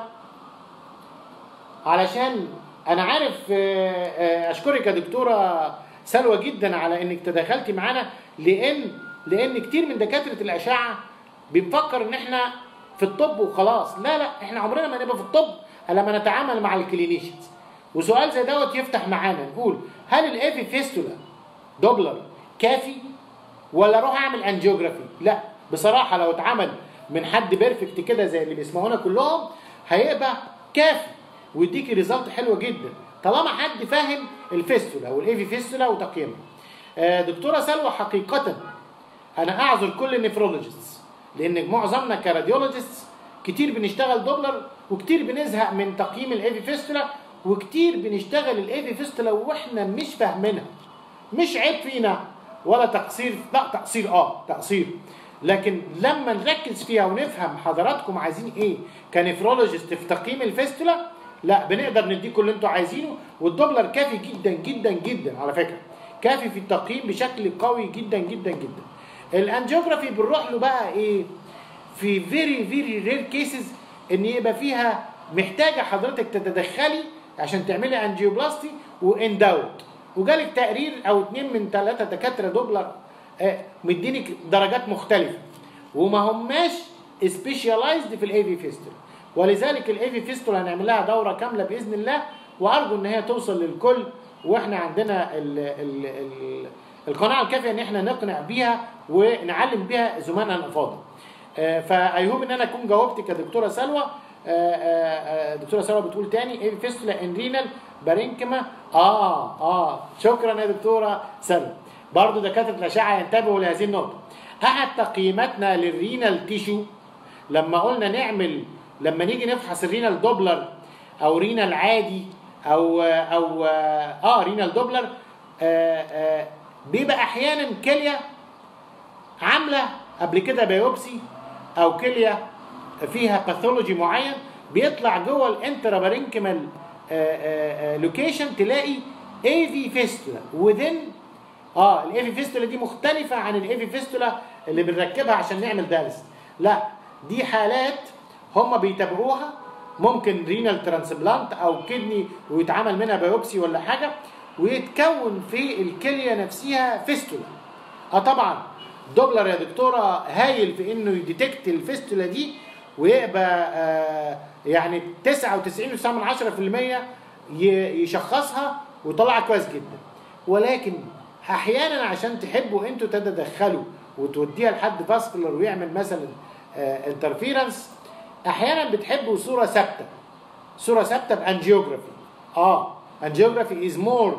علشان انا عارف آه، آه، اشكرك يا دكتوره سلوى جدا على انك تدخلتي معانا لان لان كتير من دكاتره الاشعه بنفكر ان احنا في الطب وخلاص لا لا احنا عمرنا ما نبقى في الطب الا لما نتعامل مع الكلينيشنز وسؤال زي دوت يفتح معانا نقول هل الاي في فيستولا دوبلر كافي ولا اروح اعمل انجيوجرافي لا بصراحه لو اتعمل من حد بيرفكت كده زي اللي بيسمعونا كلهم هيبقى كافي ويديكي ريزلت حلوه جدا طالما حد فاهم الفيستولا والاي في فيستولا وتقييمها آه، دكتوره سلوى حقيقه انا اعذر كل النفرولوجيست لان معظمنا كراديولوجيست كتير بنشتغل دوبلر وكتير بنزهق من تقييم الاي في فيستولا وكتير بنشتغل الاي في فيستولا واحنا مش فاهمينها مش عيب فينا ولا تقصير لا تقصير اه تقصير لكن لما نركز فيها ونفهم حضراتكم عايزين ايه كنفرولوجيست في تقييم الفيستولا لا بنقدر نديكم اللي انتوا عايزينه والدوبلر كافي جدا جدا جدا على فكره كافي في التقييم بشكل قوي جدا جدا جدا الانجيوجرافي بنروح له بقى ايه في فيري فيري رير كيسز ان يبقى فيها محتاجه حضرتك تتدخلي عشان تعملي انجيوبلاستي وان داوت وجالك تقرير او اتنين من ثلاثه دكاتره دوبلر آه، مديني درجات مختلفه وما هماش سبيشاليزد في الاي في فيستول ولذلك الاي في فيستول هنعمل لها دوره كامله باذن الله وارجو ان هي توصل للكل واحنا عندنا ال ال ال القناعه الكافيه ان احنا نقنع بيها ونعلم بيها زملائنا الافاضل. فاي هوب ان انا اكون جاوبت كدكتوره سلوى آه، آه، آه، دكتوره سلوى بتقول تاني ايه فيستولا ان رينال بارينكما اه اه شكرا يا دكتوره سلوى برضو دكاتره الاشعه ينتبهوا لهذه النقطه احد تقييماتنا للرينال تيشو لما قلنا نعمل لما نيجي نفحص الرينال دوبلر او رينال عادي او او اه رينال دوبلر آه آه بيبقى احيانا كليه عامله قبل كده بايوبسي او كليه فيها باثولوجي معين بيطلع جوه الانترابارينكمال لوكيشن تلاقي اي في فيستولا وذن اه الاي في فيستولا دي مختلفه عن الاي في فيستولا اللي بنركبها عشان نعمل دارس لا دي حالات هم بيتابعوها ممكن رينال ترانسبلانت او كدني ويتعمل منها بايوبسي ولا حاجه ويتكون في الكليه نفسها فيستولا اه طبعا دوبلر يا دكتوره هايل في انه يديتكت الفيستولا دي ويبقى آه يعني 99.9% ي- يشخصها ويطلعها كويس جدا ولكن احيانا عشان تحبوا انتوا تتدخلوا وتوديها لحد فاسكولار ويعمل مثلا انترفيرنس احيانا بتحبوا صوره ثابته صوره ثابته بانجيوجرافي اه انجيوجرافي از مور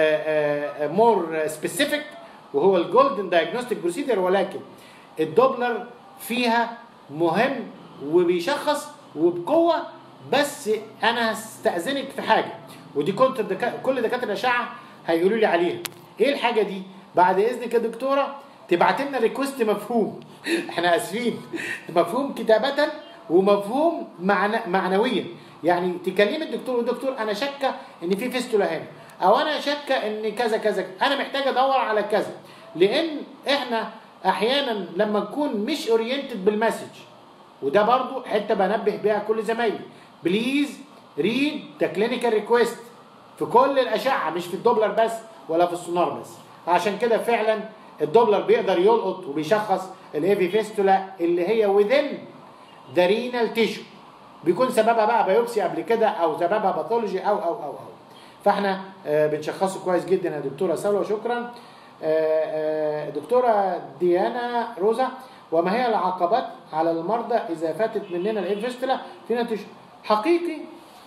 مور سبيسيفيك وهو الجولدن دايجنوستيك بروسيدر ولكن الدوبلر فيها مهم وبيشخص وبقوه بس انا هستاذنك في حاجه ودي كنت الدكا... كل دكاتره الاشعه هيقولوا لي عليها ايه الحاجه دي بعد اذنك يا دكتوره تبعت لنا ريكوست مفهوم احنا اسفين مفهوم كتابه ومفهوم معنى معنويا يعني تكلمي الدكتور والدكتور انا شاكه ان في فيستولا هنا او انا شاكه ان كذا كذا انا محتاج ادور على كذا لان احنا احيانا لما نكون مش اورينتد بالمسج وده برضو حته بنبه بيها كل زمايلي بليز ريد ذا كلينيكال ريكويست في كل الاشعه مش في الدوبلر بس ولا في السونار بس عشان كده فعلا الدوبلر بيقدر يلقط وبيشخص الايفي فيستولا اللي هي within ذا رينال تيشو بيكون سببها بقى بايوبسي قبل كده او سببها باثولوجي او او او او فاحنا آه، بنشخصه كويس جدا يا دكتوره سلوى شكرا آه، آه، دكتوره ديانا روزا وما هي العقبات على المرضى اذا فاتت مننا الايفي فيستولا فينا تش... حقيقي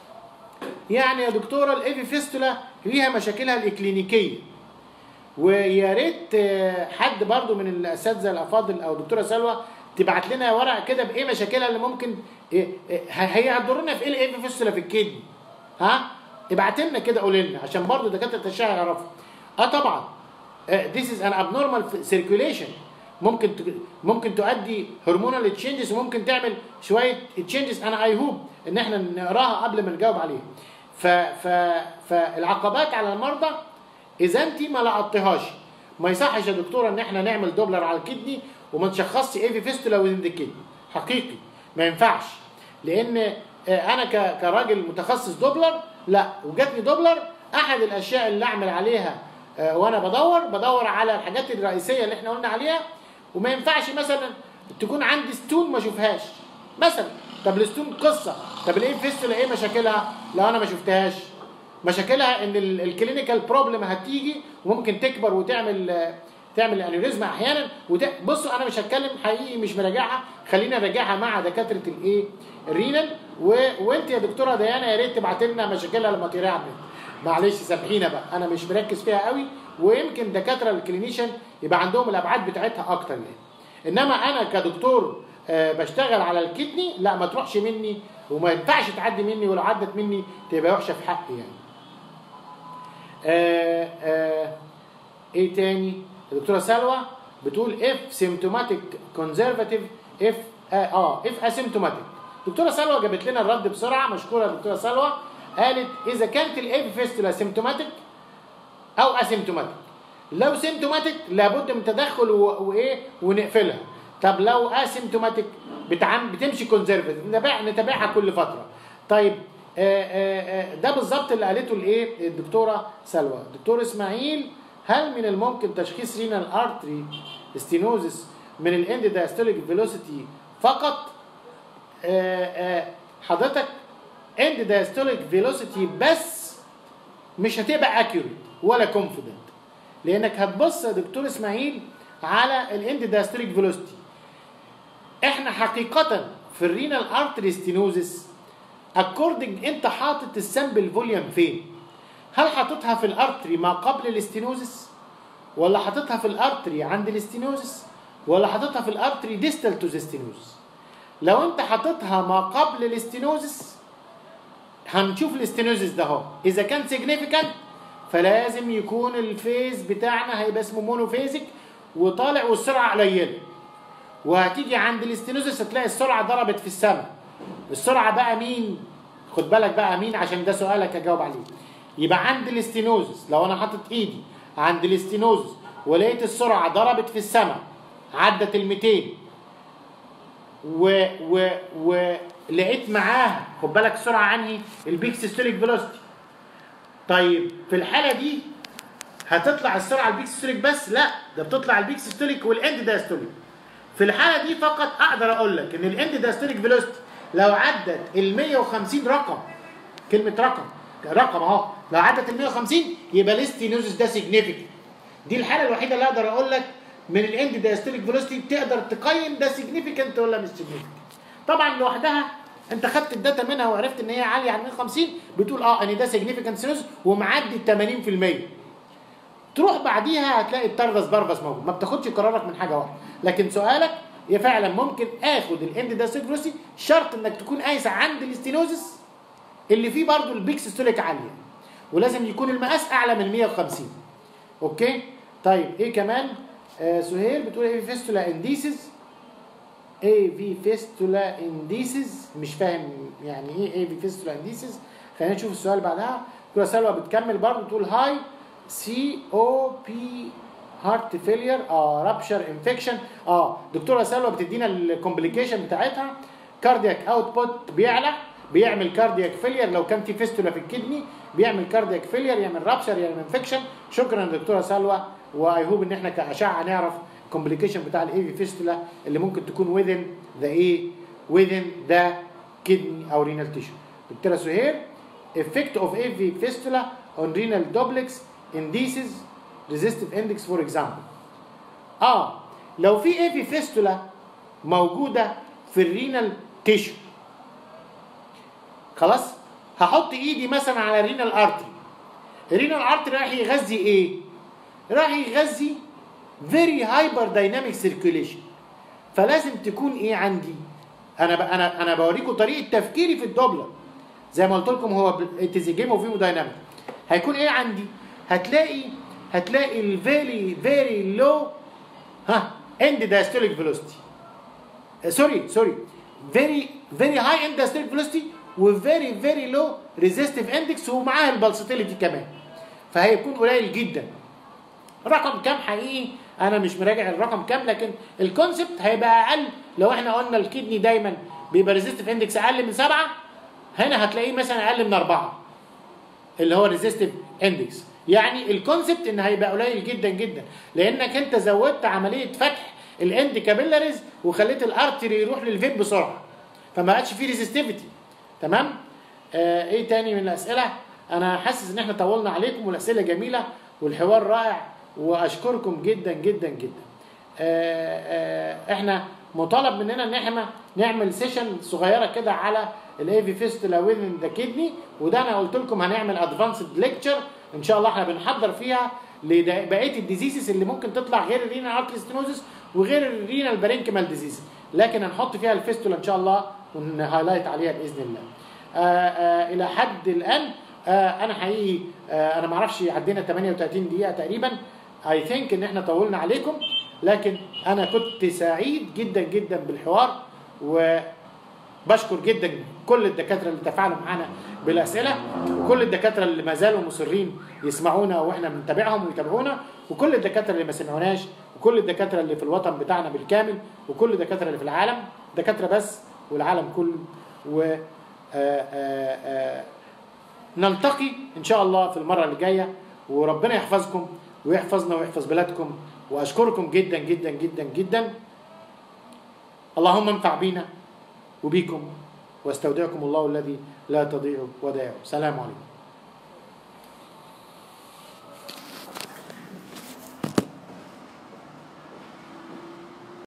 يعني يا دكتوره الايفي فيستولا ليها مشاكلها الاكلينيكيه ويا ريت آه، حد برضو من الاساتذه الافاضل او دكتوره سلوى تبعت لنا ورقه كده بايه مشاكلها اللي ممكن إيه إيه هي هتضرنا في ايه الايه فيستولا في الكدني ها ابعت لنا كده قول لنا عشان برضو دكاتره الاشعه يعرفوا اه طبعا ذيس از ان ابنورمال سيركيوليشن ممكن ت- ممكن تؤدي هرمونال تشينجز وممكن تعمل شويه تشينجز انا اي هوب ان احنا نقراها قبل ما نجاوب عليها ف ف فالعقبات على المرضى اذا انت ما لقطتهاش ما يصحش يا دكتوره ان احنا نعمل دوبلر على الكدني وما نشخصش ايه في فيستولا وين الكدني حقيقي ما ينفعش لان آه، انا ك- كراجل متخصص دوبلر لا وجاتني دوبلر احد الاشياء اللي اعمل عليها آه، وانا بدور بدور على الحاجات الرئيسيه اللي احنا قلنا عليها وما ينفعش مثلا تكون عندي ستون ما اشوفهاش مثلا طب الستون قصه طب الايه فيستولا ايه مشاكلها لو انا ما شفتهاش مشاكلها ان ال- الكلينيكال بروبلم هتيجي وممكن تكبر وتعمل آه، تعمل انيوريزما احيانا وت... بصوا انا مش هتكلم حقيقي مش مراجعها خلينا نراجعها مع دكاتره الايه الرينال و... وانت يا دكتوره ديانا يا ريت تبعت لنا مشاكلها لما تقراها على النت معلش سامحينا بقى انا مش مركز فيها قوي ويمكن دكاتره الكلينيشن يبقى عندهم الابعاد بتاعتها اكتر يعني انما انا كدكتور آه، بشتغل على الكدني لا ما تروحش مني وما ينفعش تعدي مني ولو عدت مني تبقى وحشه في حقي يعني آه آه ايه تاني الدكتوره سلوى بتقول اف سيمتوماتيك كونزرفاتيف اف اه اف اسيمتوماتيك دكتوره سلوى جابت لنا الرد بسرعه مشكوره يا دكتوره سلوى قالت اذا كانت الاف فيستولا سيمتوماتيك او اسيمتوماتيك لو سيمتوماتيك لابد من تدخل و- وايه ونقفلها طب لو اسيمتوماتيك بتعم بتمشي كونزرفاتيف نتابع نتابعها كل فتره طيب آه، آه، آه، ده بالظبط اللي قالته الايه الدكتوره سلوى دكتور اسماعيل هل من الممكن تشخيص رينال ارتري ستينوزس من الاند دايستوليك فيلوسيتي فقط آه، آه، حضرتك اند دايستوليك فيلوسيتي بس مش هتبقى اكيوريت ولا كونفيدنت لانك هتبص يا دكتور اسماعيل على الاند دايستوليك فيلوسيتي احنا حقيقه في الرينال ارتري ستينوزس اكوردنج انت حاطط السامبل فوليوم فين هل حاططها في الارتري ما قبل الاستينوزس ولا حاططها في الارتري عند الاستينوزس ولا حاططها في الارتري ديستال تو ستينوزس لو انت حاططها ما قبل الاستينوزس هنشوف الاستينوزس ده اهو اذا كان سيجنيفيكانت فلازم يكون الفيز بتاعنا هيبقى اسمه مونوفيزيك وطالع والسرعه قليله وهتيجي عند الاستينوزس هتلاقي السرعه ضربت في السماء السرعه بقى مين خد بالك بقى مين عشان ده سؤالك اجاوب عليه يبقى عند الاستينوزس لو انا حاطط ايدي عند الاستينوزس ولقيت السرعه ضربت في السماء عدت ال 200 و و ولقيت معاها خد بالك السرعه عنهي البيك سيستوليك فيلوسيتي طيب في الحاله دي هتطلع السرعه البيك سيستوليك بس لا ده بتطلع البيك سيستوليك والاند دايستوليك في الحاله دي فقط اقدر اقول لك ان الاند دايستوليك فيلوسيتي لو عدت ال 150 رقم كلمه رقم رقم اهو لو عدت ال 150 يبقى الاستينوزس ده سيجنيفيكانت دي الحاله الوحيده اللي اقدر اقول لك من الاند دايستوليك فيلوسيتي تقدر تقيم ده سيجنيفيكانت ولا مش سيجنيفيكانت طبعا لوحدها انت خدت الداتا منها وعرفت ان هي عاليه عن 150 بتقول اه ان ده سيجنيفيكانت سينوس ومعدي 80% تروح بعديها هتلاقي الترفس برفس موجود ما بتاخدش قرارك من حاجه واحده لكن سؤالك يا فعلا ممكن اخد الاند دايستوليك فيلوسيتي شرط انك تكون قايس عند الاستينوزس اللي فيه برضو البيك سيستوليك عاليه ولازم يكون المقاس اعلى من 150 اوكي طيب ايه كمان آه سهيل بتقول ايه فيستولا انديسز اي في فيستولا انديسز مش فاهم يعني ايه اي في فيستولا انديسز خلينا نشوف السؤال بعدها دكتوره سلوى بتكمل برضه بتقول هاي سي او بي هارت فيلير اه رابشر انفكشن اه دكتوره سلوى بتدينا الكومبليكيشن بتاعتها كاردياك اوتبوت بيعلى بيعمل كاردياك فيلير لو كان في فيستولا في الكدني بيعمل كاردياك فيلير يعمل رابشر يعمل انفكشن شكرا دكتوره سلوى واي هوب ان احنا كاشعه نعرف الكومبليكيشن بتاع الاي في فيستولا اللي ممكن تكون within the ايه within the kidney او renal tissue دكتوره سهير effect of AV fistula on renal duplex indices resistive index for example اه لو في AV fistula موجوده في الرينال تيشو خلاص هحط ايدي مثلا على الرينال ارتري الرينال ارتري رايح يغذي ايه رايح يغذي فيري هايبر دايناميك سيركيوليشن فلازم تكون ايه عندي انا ب... انا انا بوريكم طريقه تفكيري في الدوبلر زي ما قلت لكم هو اتز جيم اوف دايناميك هيكون ايه عندي هتلاقي هتلاقي الفيري فيري لو ها اند دايستوليك فيلوسيتي سوري سوري فيري فيري هاي اند دايستوليك فيلوسيتي وفيري فيري لو ريزيستيف اندكس ومعاها البلسيتيليتي كمان فهيكون قليل جدا رقم كام حقيقي انا مش مراجع الرقم كام لكن الكونسبت هيبقى اقل لو احنا قلنا الكدني دايما بيبقى ريزيستيف اندكس اقل من سبعه هنا هتلاقيه مثلا اقل من اربعه اللي هو ريزيستيف اندكس يعني الكونسبت ان هيبقى قليل جدا جدا لانك انت زودت عمليه فتح الاند كابيلاريز وخليت الارتري يروح للفيب بسرعه فما بقتش فيه ريزيستيفيتي تمام آه ايه تاني من الاسئله انا حاسس ان احنا طولنا عليكم والاسئله جميله والحوار رائع واشكركم جدا جدا جدا آه آه احنا مطالب مننا ان احنا نعمل سيشن صغيره كده على الاي في فيستولا ويزن ذا كدني وده انا قلت لكم هنعمل ادفانسد ليكتشر ان شاء الله احنا بنحضر فيها لبقيه الديزيزز اللي ممكن تطلع غير الرينال ارتري ستينوزس وغير الرينال بارينكيمال ديزيز لكن هنحط فيها الفيستولا ان شاء الله ونهايلايت عليها باذن الله آآ آآ الى حد الان انا حقيقي انا ما اعرفش عدينا 38 دقيقه تقريبا اي ثينك ان احنا طولنا عليكم لكن انا كنت سعيد جدا جدا بالحوار وبشكر جدا كل الدكاتره اللي تفاعلوا معانا بالاسئله وكل الدكاتره اللي ما زالوا مصرين يسمعونا واحنا بنتابعهم ويتابعونا وكل الدكاتره اللي ما سمعوناش وكل الدكاتره اللي في الوطن بتاعنا بالكامل وكل الدكاتره اللي في العالم دكاتره بس والعالم كله آه، آه، آه، نلتقي ان شاء الله في المره اللي جايه وربنا يحفظكم ويحفظنا ويحفظ بلادكم واشكركم جدا جدا جدا جدا اللهم انفع بينا وبيكم واستودعكم الله الذي لا تضيع ودائعه سلام عليكم